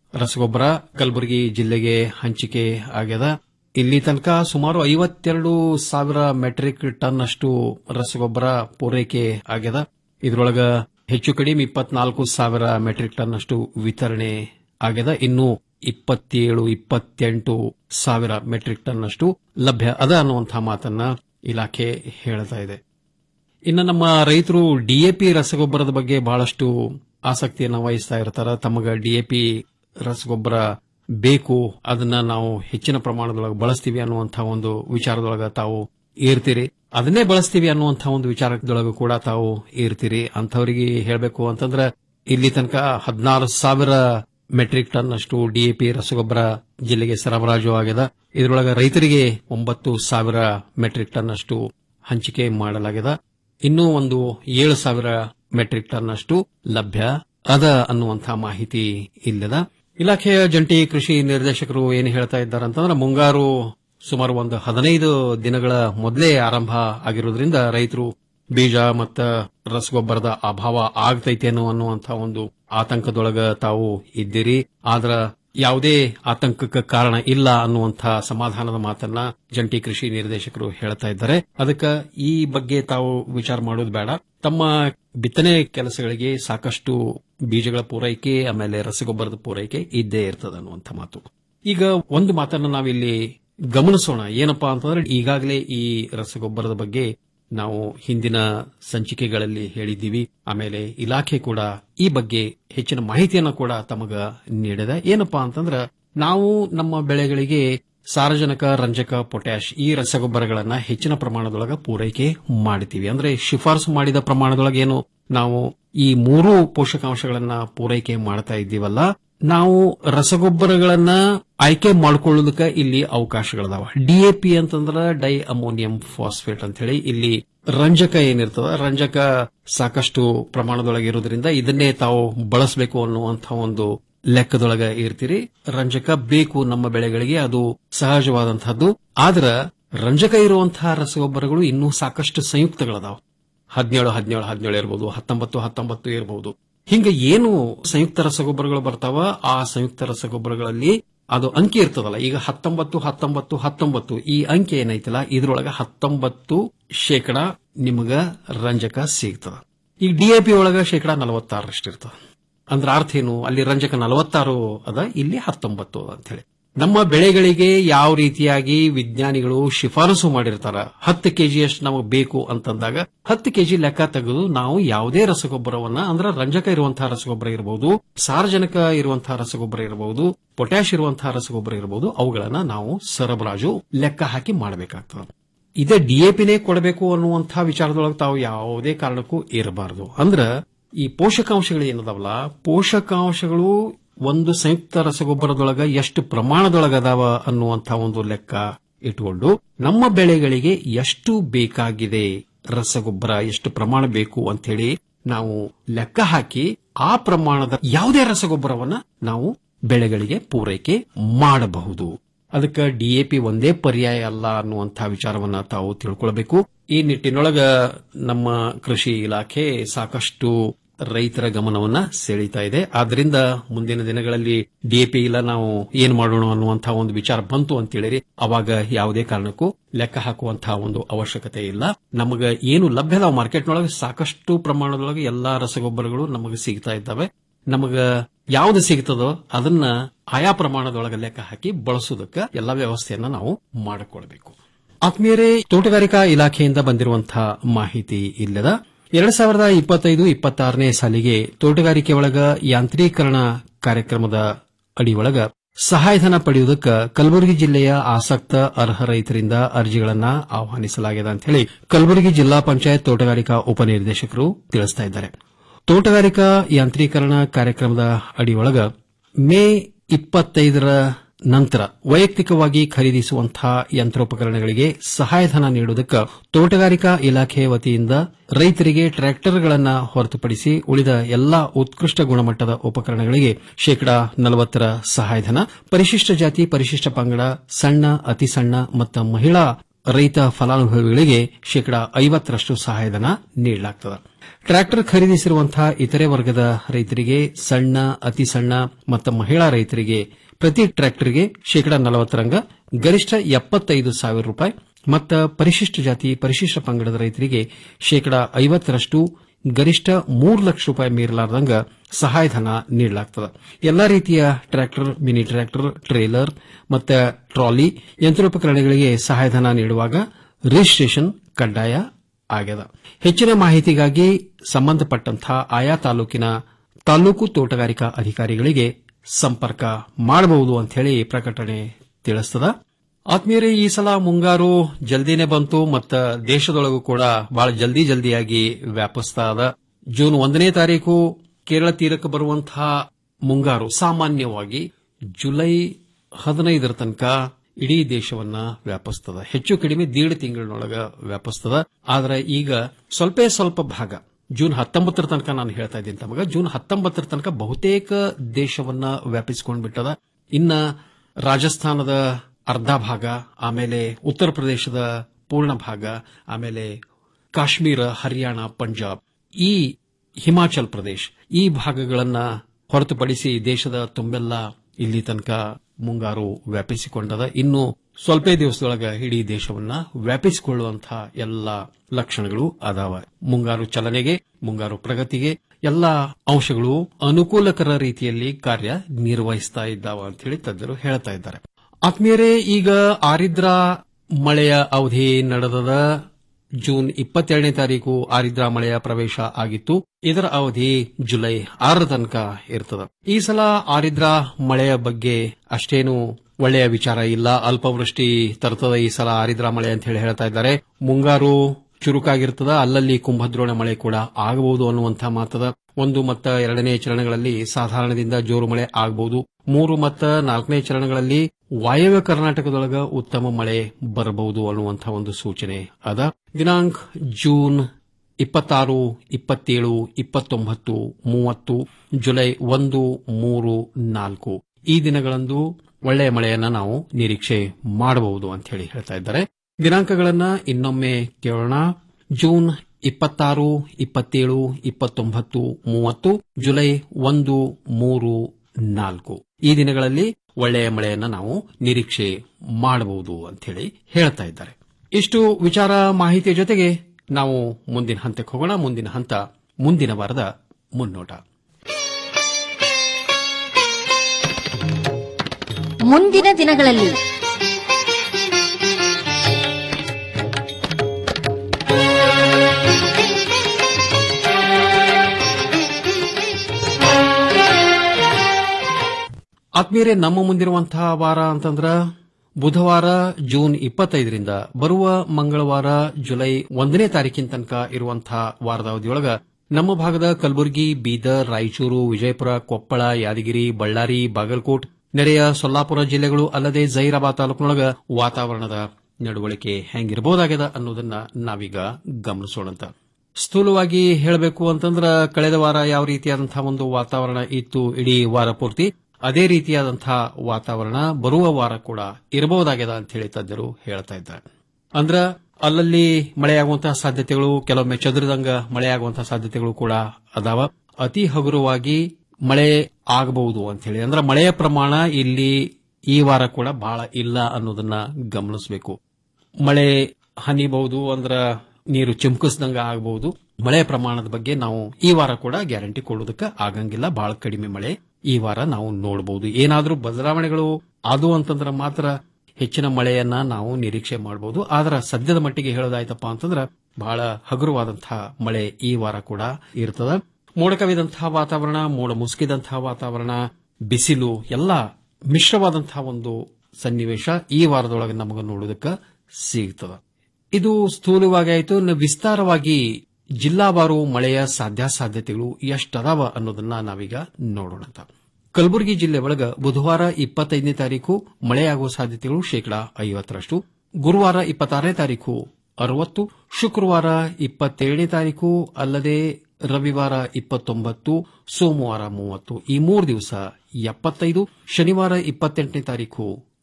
ರಸಗೊಬ್ಬರ ಕಲಬುರಗಿ ಜಿಲ್ಲೆಗೆ ಹಂಚಿಕೆ ಆಗ್ಯದ ಇಲ್ಲಿ ತನಕ ಸುಮಾರು ಐವತ್ತೆರಡು ಸಾವಿರ ಮೆಟ್ರಿಕ್ ಟನ್ ಅಷ್ಟು ರಸಗೊಬ್ಬರ ಪೂರೈಕೆ ಆಗ್ಯದ ಇದರೊಳಗ ಹೆಚ್ಚು ಕಡಿಮೆ ಇಪ್ಪತ್ನಾಲ್ಕು ಸಾವಿರ ಮೆಟ್ರಿಕ್ ಟನ್ ಅಷ್ಟು ವಿತರಣೆ ಆಗ್ಯದ ಇನ್ನು ಇಪ್ಪತ್ತೇಳು ಇಪ್ಪತ್ತೆಂಟು ಸಾವಿರ ಮೆಟ್ರಿಕ್ ಟನ್ ಅಷ್ಟು ಲಭ್ಯ ಅದ ಅನ್ನುವಂತಹ ಮಾತನ್ನ ಇಲಾಖೆ ಹೇಳ್ತಾ ಇದೆ ಇನ್ನು ನಮ್ಮ ರೈತರು ಡಿಎಪಿ ರಸಗೊಬ್ಬರದ ಬಗ್ಗೆ ಬಹಳಷ್ಟು ಆಸಕ್ತಿಯನ್ನು ವಹಿಸ್ತಾ ಇರ್ತಾರ ತಮಗ ಡಿಎಪಿ ರಸಗೊಬ್ಬರ ಬೇಕು ಅದನ್ನ ನಾವು ಹೆಚ್ಚಿನ ಪ್ರಮಾಣದೊಳಗೆ ಬಳಸ್ತೀವಿ ಅನ್ನುವಂತಹ ಒಂದು ವಿಚಾರದೊಳಗ ತಾವು ಇರ್ತೀರಿ ಅದನ್ನೇ ಬಳಸ್ತೀವಿ ಅನ್ನುವಂತಹ ಒಂದು ವಿಚಾರದೊಳಗೂ ಕೂಡ ತಾವು ಇರ್ತೀರಿ ಅಂಥವರಿಗೆ ಹೇಳಬೇಕು ಅಂತಂದ್ರೆ ಇಲ್ಲಿ ತನಕ ಹದಿನಾರು ಸಾವಿರ ಮೆಟ್ರಿಕ್ ಟನ್ ಅಷ್ಟು ಡಿಎಪಿ ರಸಗೊಬ್ಬರ ಜಿಲ್ಲೆಗೆ ಸರಬರಾಜು ಆಗಿದೆ ಇದರೊಳಗೆ ರೈತರಿಗೆ ಒಂಬತ್ತು ಸಾವಿರ ಮೆಟ್ರಿಕ್ ಟನ್ ಅಷ್ಟು ಹಂಚಿಕೆ ಮಾಡಲಾಗಿದೆ ಇನ್ನೂ ಒಂದು ಏಳು ಸಾವಿರ ಮೆಟ್ರಿಕ್ ಟನ್ ಅಷ್ಟು ಲಭ್ಯ ಅದ ಅನ್ನುವಂತಹ ಮಾಹಿತಿ ಇಲ್ಲದ ಇಲಾಖೆಯ ಜಂಟಿ ಕೃಷಿ ನಿರ್ದೇಶಕರು ಏನು ಹೇಳ್ತಾ ಇದ್ದಾರೆ ಅಂತಂದ್ರೆ ಮುಂಗಾರು ಸುಮಾರು ಒಂದು ಹದಿನೈದು ದಿನಗಳ ಮೊದಲೇ ಆರಂಭ ಆಗಿರೋದ್ರಿಂದ ರೈತರು ಬೀಜ ಮತ್ತು ರಸಗೊಬ್ಬರದ ಅಭಾವ ಆಗ್ತೈತೆ ಅನ್ನುವಂತಹ ಒಂದು ಆತಂಕದೊಳಗ ತಾವು ಇದ್ದೀರಿ ಆದ್ರ ಯಾವುದೇ ಆತಂಕಕ್ಕೆ ಕಾರಣ ಇಲ್ಲ ಅನ್ನುವಂತಹ ಸಮಾಧಾನದ ಮಾತನ್ನ ಜಂಟಿ ಕೃಷಿ ನಿರ್ದೇಶಕರು ಹೇಳ್ತಾ ಇದ್ದಾರೆ ಅದಕ್ಕೆ ಈ ಬಗ್ಗೆ ತಾವು ವಿಚಾರ ಮಾಡೋದು ಬೇಡ ತಮ್ಮ ಬಿತ್ತನೆ ಕೆಲಸಗಳಿಗೆ ಸಾಕಷ್ಟು ಬೀಜಗಳ ಪೂರೈಕೆ ಆಮೇಲೆ ರಸಗೊಬ್ಬರದ ಪೂರೈಕೆ ಇದ್ದೇ ಇರ್ತದೆ ಅನ್ನುವಂಥ ಮಾತು ಈಗ ಒಂದು ಮಾತನ್ನ ನಾವಿಲ್ಲಿ ಗಮನಿಸೋಣ ಏನಪ್ಪಾ ಅಂತಂದ್ರೆ ಈಗಾಗಲೇ ಈ ರಸಗೊಬ್ಬರದ ಬಗ್ಗೆ ನಾವು ಹಿಂದಿನ ಸಂಚಿಕೆಗಳಲ್ಲಿ ಹೇಳಿದ್ದೀವಿ ಆಮೇಲೆ ಇಲಾಖೆ ಕೂಡ ಈ ಬಗ್ಗೆ ಹೆಚ್ಚಿನ ಮಾಹಿತಿಯನ್ನು ಕೂಡ ತಮಗ ನೀಡಿದೆ ಏನಪ್ಪಾ ಅಂತಂದ್ರ ನಾವು ನಮ್ಮ ಬೆಳೆಗಳಿಗೆ ಸಾರಜನಕ ರಂಜಕ ಪೊಟ್ಯಾಶ್ ಈ ರಸಗೊಬ್ಬರಗಳನ್ನ ಹೆಚ್ಚಿನ ಪ್ರಮಾಣದೊಳಗ ಪೂರೈಕೆ ಮಾಡ್ತೀವಿ ಅಂದ್ರೆ ಶಿಫಾರಸು ಮಾಡಿದ ಪ್ರಮಾಣದೊಳಗೆ ಏನು ನಾವು ಈ ಮೂರು ಪೋಷಕಾಂಶಗಳನ್ನ ಪೂರೈಕೆ ಮಾಡ್ತಾ ಇದ್ದೀವಲ್ಲ ನಾವು ರಸಗೊಬ್ಬರಗಳನ್ನ ಆಯ್ಕೆ ಮಾಡ್ಕೊಳ್ಳೋದಕ್ಕೆ ಇಲ್ಲಿ ಅವಕಾಶಗಳದಾವ ಡಿಎಪಿ ಅಂತಂದ್ರ ಡೈ ಅಮೋನಿಯಂ ಫಾಸ್ಫೇಟ್ ಅಂತ ಹೇಳಿ ಇಲ್ಲಿ ರಂಜಕ ಏನಿರ್ತದ ರಂಜಕ ಸಾಕಷ್ಟು ಪ್ರಮಾಣದೊಳಗೆ ಇರೋದ್ರಿಂದ ಇದನ್ನೇ ತಾವು ಬಳಸಬೇಕು ಅನ್ನುವಂತಹ ಒಂದು ಲೆಕ್ಕದೊಳಗ ಇರ್ತೀರಿ ರಂಜಕ ಬೇಕು ನಮ್ಮ ಬೆಳೆಗಳಿಗೆ ಅದು ಸಹಜವಾದಂತಹದ್ದು ಆದ್ರ ರಂಜಕ ಇರುವಂತಹ ರಸಗೊಬ್ಬರಗಳು ಇನ್ನೂ ಸಾಕಷ್ಟು ಸಂಯುಕ್ತಗಳದಾವ ಹದಿನೇಳು ಹದಿನೇಳು ಹದಿನೇಳು ಇರಬಹುದು ಹತ್ತೊಂಬತ್ತು ಹತ್ತೊಂಬತ್ತು ಇರಬಹುದು ಹಿಂಗ ಏನು ಸಂಯುಕ್ತ ರಸಗೊಬ್ಬರಗಳು ಬರ್ತಾವ ಆ ಸಂಯುಕ್ತ ರಸಗೊಬ್ಬರಗಳಲ್ಲಿ ಅದು ಅಂಕಿ ಇರ್ತದಲ್ಲ ಈಗ ಹತ್ತೊಂಬತ್ತು ಹತ್ತೊಂಬತ್ತು ಹತ್ತೊಂಬತ್ತು ಈ ಅಂಕಿ ಏನೈತಲ್ಲ ಇದ್ರೊಳಗ ಹತ್ತೊಂಬತ್ತು ಶೇಕಡ ನಿಮಗ ರಂಜಕ ಸಿಗ್ತದ ಈಗ ಡಿಎಪಿ ಒಳಗ ಶೇಕಡ ನಲವತ್ತಾರರಷ್ಟು ಇರ್ತದ ಅಂದ್ರ ಅರ್ಥ ಏನು ಅಲ್ಲಿ ರಂಜಕ ನಲವತ್ತಾರು ಅದ ಇಲ್ಲಿ ಹತ್ತೊಂಬತ್ತು ಅಂತ ಹೇಳಿ ನಮ್ಮ ಬೆಳೆಗಳಿಗೆ ಯಾವ ರೀತಿಯಾಗಿ ವಿಜ್ಞಾನಿಗಳು ಶಿಫಾರಸು ಮಾಡಿರ್ತಾರ ಹತ್ತು ಕೆಜಿಯಷ್ಟು ನಮಗೆ ಬೇಕು ಅಂತಂದಾಗ ಹತ್ತು ಕೆಜಿ ಲೆಕ್ಕ ತೆಗೆದು ನಾವು ಯಾವುದೇ ರಸಗೊಬ್ಬರವನ್ನ ಅಂದ್ರೆ ರಂಜಕ ಇರುವಂತಹ ರಸಗೊಬ್ಬರ ಇರಬಹುದು ಸಾರ್ವಜನಿಕ ಇರುವಂತಹ ರಸಗೊಬ್ಬರ ಇರಬಹುದು ಪೊಟ್ಯಾಶ್ ಇರುವಂತಹ ರಸಗೊಬ್ಬರ ಇರಬಹುದು ಅವುಗಳನ್ನ ನಾವು ಸರಬರಾಜು ಲೆಕ್ಕ ಹಾಕಿ ಮಾಡಬೇಕಾಗ್ತದೆ ಇದೇ ಡಿಎಪಿನೇ ಕೊಡಬೇಕು ಅನ್ನುವಂತಹ ವಿಚಾರದೊಳಗೆ ತಾವು ಯಾವುದೇ ಕಾರಣಕ್ಕೂ ಇರಬಾರದು ಅಂದ್ರ ಈ ಪೋಷಕಾಂಶಗಳು ಏನದಾವಲ್ಲ ಪೋಷಕಾಂಶಗಳು ಒಂದು ಸಂಯುಕ್ತ ರಸಗೊಬ್ಬರದೊಳಗ ಎಷ್ಟು ಪ್ರಮಾಣದೊಳಗದಾವ ಅನ್ನುವಂತಹ ಒಂದು ಲೆಕ್ಕ ಇಟ್ಕೊಂಡು ನಮ್ಮ ಬೆಳೆಗಳಿಗೆ ಎಷ್ಟು ಬೇಕಾಗಿದೆ ರಸಗೊಬ್ಬರ ಎಷ್ಟು ಪ್ರಮಾಣ ಬೇಕು ಅಂತ ಹೇಳಿ ನಾವು ಲೆಕ್ಕ ಹಾಕಿ ಆ ಪ್ರಮಾಣದ ಯಾವುದೇ ರಸಗೊಬ್ಬರವನ್ನ ನಾವು ಬೆಳೆಗಳಿಗೆ ಪೂರೈಕೆ ಮಾಡಬಹುದು ಅದಕ್ಕೆ ಡಿಎಪಿ ಒಂದೇ ಪರ್ಯಾಯ ಅಲ್ಲ ಅನ್ನುವಂತಹ ವಿಚಾರವನ್ನ ತಾವು ತಿಳ್ಕೊಳ್ಬೇಕು ಈ ನಿಟ್ಟಿನೊಳಗ ನಮ್ಮ ಕೃಷಿ ಇಲಾಖೆ ಸಾಕಷ್ಟು ರೈತರ ಗಮನವನ್ನ ಸೆಳೀತಾ ಇದೆ ಆದ್ರಿಂದ ಮುಂದಿನ ದಿನಗಳಲ್ಲಿ ಡಿಎಪಿ ಇಲ್ಲ ನಾವು ಏನ್ ಮಾಡೋಣ ಅನ್ನುವಂತಹ ಒಂದು ವಿಚಾರ ಬಂತು ಅಂತ ಹೇಳಿರಿ ಅವಾಗ ಯಾವುದೇ ಕಾರಣಕ್ಕೂ ಲೆಕ್ಕ ಹಾಕುವಂತಹ ಒಂದು ಅವಶ್ಯಕತೆ ಇಲ್ಲ ನಮಗ ಏನು ಲಭ್ಯದ ಮಾರ್ಕೆಟ್ನೊಳಗೆ ಸಾಕಷ್ಟು ಪ್ರಮಾಣದೊಳಗೆ ಎಲ್ಲಾ ರಸಗೊಬ್ಬರಗಳು ನಮಗೆ ಸಿಗ್ತಾ ಇದ್ದಾವೆ ನಮಗ ಯಾವ್ದು ಸಿಗ್ತದೋ ಅದನ್ನ ಆಯಾ ಪ್ರಮಾಣದೊಳಗೆ ಲೆಕ್ಕ ಹಾಕಿ ಬಳಸೋದಕ್ಕೆ ಎಲ್ಲಾ ವ್ಯವಸ್ಥೆಯನ್ನ ನಾವು ಮಾಡಿಕೊಳ್ಬೇಕು ಆತ್ಮೀಯರೇ ತೋಟಗಾರಿಕಾ ಇಲಾಖೆಯಿಂದ ಬಂದಿರುವಂತಹ ಮಾಹಿತಿ ಇಲ್ಲದ ಎರಡ್ ಸಾವಿರದ ಇಪ್ಪತ್ತೈದು ಇಪ್ಪತ್ತಾರನೇ ಸಾಲಿಗೆ ತೋಟಗಾರಿಕೆ ಒಳಗ ಯಾಂತ್ರೀಕರಣ ಕಾರ್ಯಕ್ರಮದ ಅಡಿಯೊಳಗ ಸಹಾಯಧನ ಪಡೆಯುವುದಕ್ಕೆ ಕಲಬುರಗಿ ಜಿಲ್ಲೆಯ ಆಸಕ್ತ ಅರ್ಹ ರೈತರಿಂದ ಅರ್ಜಿಗಳನ್ನ ಆಹ್ವಾನಿಸಲಾಗಿದೆ ಅಂತ ಹೇಳಿ ಕಲಬುರಗಿ ಜಿಲ್ಲಾ ಪಂಚಾಯತ್ ತೋಟಗಾರಿಕಾ ಉಪನಿರ್ದೇಶಕರು ತಿಳಿಸ್ತಾ ಇದ್ದಾರೆ ತೋಟಗಾರಿಕಾ ಯಾಂತ್ರೀಕರಣ ಕಾರ್ಯಕ್ರಮದ ಅಡಿಯೊಳಗ ಮೇ ಇಪ್ಪತ್ತೈದರ ನಂತರ ವೈಯಕ್ತಿಕವಾಗಿ ಖರೀದಿಸುವಂತಹ ಯಂತ್ರೋಪಕರಣಗಳಿಗೆ ಸಹಾಯಧನ ನೀಡುವುದಕ್ಕೆ ತೋಟಗಾರಿಕಾ ಇಲಾಖೆ ವತಿಯಿಂದ ರೈತರಿಗೆ ಟ್ರ್ಯಾಕ್ಟರ್ಗಳನ್ನು ಹೊರತುಪಡಿಸಿ ಉಳಿದ ಎಲ್ಲಾ ಉತ್ಕೃಷ್ಟ ಗುಣಮಟ್ಟದ ಉಪಕರಣಗಳಿಗೆ ಶೇಕಡಾ ನಲವತ್ತರ ಸಹಾಯಧನ ಪರಿಶಿಷ್ಟ ಜಾತಿ ಪರಿಶಿಷ್ಟ ಪಂಗಡ ಸಣ್ಣ ಅತಿ ಸಣ್ಣ ಮತ್ತು ಮಹಿಳಾ ರೈತ ಫಲಾನುಭವಿಗಳಿಗೆ ಶೇಕಡಾ ಐವತ್ತರಷ್ಟು ಸಹಾಯಧನ ನೀಡಲಾಗುತ್ತದೆ ಟ್ರ್ಯಾಕ್ಟರ್ ಖರೀದಿಸಿರುವಂತಹ ಇತರೆ ವರ್ಗದ ರೈತರಿಗೆ ಸಣ್ಣ ಅತಿ ಸಣ್ಣ ಮತ್ತು ಮಹಿಳಾ ರೈತರಿಗೆ ಪ್ರತಿ ಟ್ರ್ಯಾಕ್ಟರ್ಗೆ ಶೇಕಡಾ ನಲವತ್ತರಂಗ ಗರಿಷ್ಠ ಎಪ್ಪತ್ತೈದು ಸಾವಿರ ರೂಪಾಯಿ ಮತ್ತು ಪರಿಶಿಷ್ಟ ಜಾತಿ ಪರಿಶಿಷ್ಟ ಪಂಗಡದ ರೈತರಿಗೆ ಶೇಕಡಾ ಐವತ್ತರಷ್ಟು ಗರಿಷ್ಠ ಮೂರು ಲಕ್ಷ ರೂಪಾಯಿ ಮೀರಲಾರ್ದಂಗ ಸಹಾಯಧನ ನೀಡಲಾಗುತ್ತದೆ ಎಲ್ಲಾ ರೀತಿಯ ಟ್ರ್ಯಾಕ್ಟರ್ ಮಿನಿ ಟ್ರ್ಯಾಕ್ಟರ್ ಟ್ರೇಲರ್ ಮತ್ತು ಟ್ರಾಲಿ ಯಂತ್ರೋಪಕರಣಗಳಿಗೆ ಸಹಾಯಧನ ನೀಡುವಾಗ ರಿಜಿಸ್ಟ್ರೇಷನ್ ಕಡ್ಡಾಯ ಆಗ್ಯದ ಹೆಚ್ಚಿನ ಮಾಹಿತಿಗಾಗಿ ಸಂಬಂಧಪಟ್ಟಂತಹ ಆಯಾ ತಾಲೂಕಿನ ತಾಲೂಕು ತೋಟಗಾರಿಕಾ ಅಧಿಕಾರಿಗಳಿಗೆ ಸಂಪರ್ಕ ಮಾಡಬಹುದು ಅಂತ ಹೇಳಿ ಪ್ರಕಟಣೆ ತಿಳಿಸ್ತದ ಆತ್ಮೀಯರೇ ಈ ಸಲ ಮುಂಗಾರು ಜಲ್ದಿನೇ ಬಂತು ಮತ್ತ ದೇಶದೊಳಗೂ ಕೂಡ ಬಹಳ ಜಲ್ದಿ ಜಲ್ದಿಯಾಗಿ ವ್ಯಾಪಿಸ್ತಾ ಅದ ಜೂನ್ ಒಂದನೇ ತಾರೀಕು ಕೇರಳ ತೀರಕ್ಕೆ ಬರುವಂತಹ ಮುಂಗಾರು ಸಾಮಾನ್ಯವಾಗಿ ಜುಲೈ ಹದಿನೈದರ ತನಕ ಇಡೀ ದೇಶವನ್ನ ವ್ಯಾಪಿಸ್ತದ ಹೆಚ್ಚು ಕಡಿಮೆ ದೀಡ್ ತಿಂಗಳಿನೊಳಗ ವ್ಯಾಪಿಸ್ತದ ಆದ್ರೆ ಈಗ ಸ್ವಲ್ಪ ಸ್ವಲ್ಪ ಭಾಗ ಜೂನ್ ಹತ್ತೊಂಬತ್ತರ ತನಕ ನಾನು ಹೇಳ್ತಾ ಇದ್ದೀನಿ ತಮಗ ಜೂನ್ ಹತ್ತೊಂಬತ್ತರ ತನಕ ಬಹುತೇಕ ದೇಶವನ್ನ ವ್ಯಾಪಿಸಿಕೊಂಡು ಬಿಟ್ಟದ ಇನ್ನ ರಾಜಸ್ಥಾನದ ಅರ್ಧ ಭಾಗ ಆಮೇಲೆ ಉತ್ತರ ಪ್ರದೇಶದ ಪೂರ್ಣ ಭಾಗ ಆಮೇಲೆ ಕಾಶ್ಮೀರ ಹರಿಯಾಣ ಪಂಜಾಬ್ ಈ ಹಿಮಾಚಲ್ ಪ್ರದೇಶ್ ಈ ಭಾಗಗಳನ್ನ ಹೊರತುಪಡಿಸಿ ದೇಶದ ತುಂಬೆಲ್ಲ ಇಲ್ಲಿ ತನಕ ಮುಂಗಾರು ವ್ಯಾಪಿಸಿಕೊಂಡದ ಇನ್ನು ಸ್ವಲ್ಪ ದಿವಸದೊಳಗ ಇಡೀ ದೇಶವನ್ನ ವ್ಯಾಪಿಸಿಕೊಳ್ಳುವಂತಹ ಎಲ್ಲ ಲಕ್ಷಣಗಳು ಅದಾವ ಮುಂಗಾರು ಚಲನೆಗೆ ಮುಂಗಾರು ಪ್ರಗತಿಗೆ ಎಲ್ಲ ಅಂಶಗಳು ಅನುಕೂಲಕರ ರೀತಿಯಲ್ಲಿ ಕಾರ್ಯ ನಿರ್ವಹಿಸ್ತಾ ಇದ್ದಾವ ಅಂತ ಹೇಳಿ ತಜ್ಞರು ಹೇಳ್ತಾ ಇದ್ದಾರೆ ಆತ್ಮೀಯರೇ ಈಗ ಆರಿದ್ರ ಮಳೆಯ ಅವಧಿ ನಡೆದದ ಜೂನ್ ಇಪ್ಪತ್ತೆರಡನೇ ತಾರೀಕು ಆರಿದ್ರ ಮಳೆಯ ಪ್ರವೇಶ ಆಗಿತ್ತು ಇದರ ಅವಧಿ ಜುಲೈ ಆರರ ತನಕ ಇರ್ತದ ಈ ಸಲ ಆರಿದ್ರ ಮಳೆಯ ಬಗ್ಗೆ ಅಷ್ಟೇನು ಒಳ್ಳೆಯ ವಿಚಾರ ಇಲ್ಲ ಅಲ್ಪವೃಷ್ಟಿ ತರ್ತದ ಈ ಸಲ ಆರಿದ್ರ ಮಳೆ ಅಂತ ಹೇಳಿ ಹೇಳ್ತಾ ಇದ್ದಾರೆ ಮುಂಗಾರು ಚುರುಕಾಗಿರ್ತದ ಅಲ್ಲಲ್ಲಿ ಕುಂಭದ್ರೋಣ ಮಳೆ ಕೂಡ ಆಗಬಹುದು ಅನ್ನುವಂತಹ ಮಾತದ ಒಂದು ಮತ್ತ ಎರಡನೇ ಚರಣಗಳಲ್ಲಿ ಸಾಧಾರಣದಿಂದ ಜೋರು ಮಳೆ ಆಗಬಹುದು ಮೂರು ಮತ್ತ ನಾಲ್ಕನೇ ಚರಣಗಳಲ್ಲಿ ವಾಯವ್ಯ ಕರ್ನಾಟಕದೊಳಗ ಉತ್ತಮ ಮಳೆ ಬರಬಹುದು ಅನ್ನುವಂತಹ ಒಂದು ಸೂಚನೆ ಅದ ದಿನಾಂಕ ಜೂನ್ ಇಪ್ಪತ್ತಾರು ಇಪ್ಪತ್ತೇಳು ಇಪ್ಪತ್ತೊಂಬತ್ತು ಮೂವತ್ತು ಜುಲೈ ಒಂದು ಮೂರು ನಾಲ್ಕು ಈ ದಿನಗಳಂದು ಒಳ್ಳೆಯ ಮಳೆಯನ್ನ ನಾವು ನಿರೀಕ್ಷೆ ಮಾಡಬಹುದು ಅಂತ ಹೇಳಿ ಹೇಳ್ತಾ ಇದ್ದಾರೆ ದಿನಾಂಕಗಳನ್ನ ಇನ್ನೊಮ್ಮೆ ಕೇಳೋಣ ಜೂನ್ ಇಪ್ಪತ್ತಾರು ಇಪ್ಪತ್ತೇಳು ಇಪ್ಪತ್ತೊಂಬತ್ತು ಮೂವತ್ತು ಜುಲೈ ಒಂದು ಮೂರು ನಾಲ್ಕು ಈ ದಿನಗಳಲ್ಲಿ ಒಳ್ಳೆಯ ಮಳೆಯನ್ನ ನಾವು ನಿರೀಕ್ಷೆ ಮಾಡಬಹುದು ಅಂತ ಹೇಳಿ ಹೇಳ್ತಾ ಇದ್ದಾರೆ ಇಷ್ಟು ವಿಚಾರ ಮಾಹಿತಿಯ ಜೊತೆಗೆ ನಾವು ಮುಂದಿನ ಹಂತಕ್ಕೆ ಹೋಗೋಣ ಮುಂದಿನ ಹಂತ ಮುಂದಿನ ವಾರದ ಮುನ್ನೋಟ ಮುಂದಿನ ದಿನಗಳಲ್ಲಿ ಆತ್ಮೀಯರೇ ನಮ್ಮ ಮುಂದಿರುವಂತಹ ವಾರ ಅಂತಂದ್ರ ಬುಧವಾರ ಜೂನ್ ಇಪ್ಪತ್ತೈದರಿಂದ ಬರುವ ಮಂಗಳವಾರ ಜುಲೈ ಒಂದನೇ ತಾರೀಕಿನ ತನಕ ಇರುವಂತಹ ವಾರದ ಅವಧಿಯೊಳಗ ನಮ್ಮ ಭಾಗದ ಕಲಬುರಗಿ ಬೀದರ್ ರಾಯಚೂರು ವಿಜಯಪುರ ಕೊಪ್ಪಳ ಯಾದಗಿರಿ ಬಳ್ಳಾರಿ ಬಾಗಲಕೋಟ್ ನೆರೆಯ ಸೊಲ್ಲಾಪುರ ಜಿಲ್ಲೆಗಳು ಅಲ್ಲದೆ ಜೈರಾಬಾದ್ ತಾಲೂಕಿನೊಳಗ ವಾತಾವರಣದ ನಡವಳಿಕೆ ಹೆಂಗಿರಬಹುದಾಗ್ಯದ ಅನ್ನೋದನ್ನ ನಾವೀಗ ಗಮನಿಸೋಣಂತ ಸ್ಥೂಲವಾಗಿ ಹೇಳಬೇಕು ಅಂತಂದ್ರ ಕಳೆದ ವಾರ ಯಾವ ರೀತಿಯಾದಂತಹ ಒಂದು ವಾತಾವರಣ ಇತ್ತು ಇಡೀ ವಾರ ಪೂರ್ತಿ ಅದೇ ರೀತಿಯಾದಂತಹ ವಾತಾವರಣ ಬರುವ ವಾರ ಕೂಡ ಇರಬಹುದಾಗ್ಯದ ಅಂತ ಹೇಳಿ ತಜ್ಞರು ಹೇಳ್ತಾ ಇದ್ದಾರೆ ಅಂದ್ರ ಅಲ್ಲಲ್ಲಿ ಮಳೆಯಾಗುವಂತಹ ಸಾಧ್ಯತೆಗಳು ಕೆಲವೊಮ್ಮೆ ಚದುರಿದಂಗ ಮಳೆಯಾಗುವಂತಹ ಸಾಧ್ಯತೆಗಳು ಕೂಡ ಅದಾವ ಅತಿ ಹಗುರವಾಗಿ ಮಳೆ ಆಗಬಹುದು ಅಂತ ಹೇಳಿ ಅಂದ್ರೆ ಮಳೆಯ ಪ್ರಮಾಣ ಇಲ್ಲಿ ಈ ವಾರ ಕೂಡ ಬಹಳ ಇಲ್ಲ ಅನ್ನೋದನ್ನ ಗಮನಿಸಬೇಕು ಮಳೆ ಹನಿಬಹುದು ಅಂದ್ರ ನೀರು ಚಿಮ್ಕಿಸ್ದಂಗ ಆಗಬಹುದು ಮಳೆಯ ಪ್ರಮಾಣದ ಬಗ್ಗೆ ನಾವು ಈ ವಾರ ಕೂಡ ಗ್ಯಾರಂಟಿ ಕೊಡೋದಕ್ಕೆ ಆಗಂಗಿಲ್ಲ ಬಹಳ ಕಡಿಮೆ ಮಳೆ ಈ ವಾರ ನಾವು ನೋಡಬಹುದು ಏನಾದರೂ ಬದಲಾವಣೆಗಳು ಅದು ಅಂತಂದ್ರೆ ಮಾತ್ರ ಹೆಚ್ಚಿನ ಮಳೆಯನ್ನ ನಾವು ನಿರೀಕ್ಷೆ ಮಾಡಬಹುದು ಆದ್ರೆ ಸದ್ಯದ ಮಟ್ಟಿಗೆ ಹೇಳೋದಾಯ್ತಪ್ಪ ಅಂತಂದ್ರೆ ಬಹಳ ಹಗುರವಾದಂತಹ ಮಳೆ ಈ ವಾರ ಕೂಡ ಇರ್ತದ ಮೋಡ ಕವಿದಂತಹ ವಾತಾವರಣ ಮೋಡ ಮುಸುಕಿದಂತಹ ವಾತಾವರಣ ಬಿಸಿಲು ಎಲ್ಲ ಮಿಶ್ರವಾದಂತಹ ಒಂದು ಸನ್ನಿವೇಶ ಈ ವಾರದೊಳಗೆ ನಮಗೆ ನೋಡೋದಕ್ಕೆ ಸಿಗ್ತದ ಇದು ಸ್ಥೂಲವಾಗಿ ಆಯಿತು ಇನ್ನು ವಿಸ್ತಾರವಾಗಿ ಜಿಲ್ಲಾವಾರು ಮಳೆಯ ಸಾಧ್ಯಾಸಾಧ್ಯತೆಗಳು ಎಷ್ಟದಾವ ಅನ್ನೋದನ್ನ ನಾವೀಗ ನೋಡೋಣ ಅಂತ. ಕಲಬುರಗಿ ಜಿಲ್ಲೆ ಒಳಗ ಬುಧವಾರ ಇಪ್ಪತ್ತೈದನೇ ತಾರೀಕು ಮಳೆಯಾಗುವ ಸಾಧ್ಯತೆಗಳು ಶೇಕಡಾ ಐವತ್ತರಷ್ಟು ಗುರುವಾರ ಇಪ್ಪತ್ತಾರನೇ ತಾರೀಕು ಅರವತ್ತು ಶುಕ್ರವಾರ ಇಪ್ಪತ್ತೇಳನೇ ತಾರೀಕು ಅಲ್ಲದೆ ರವಿವಾರ ಇಪ್ಪತ್ತೊಂಬತ್ತು ಸೋಮವಾರ ಮೂವತ್ತು ಈ ಮೂರು ದಿವಸ ಎಪ್ಪತ್ತೈದು ಶನಿವಾರ ಇಪ್ಪತ್ತೆಂಟನೇ ತಾರೀಕು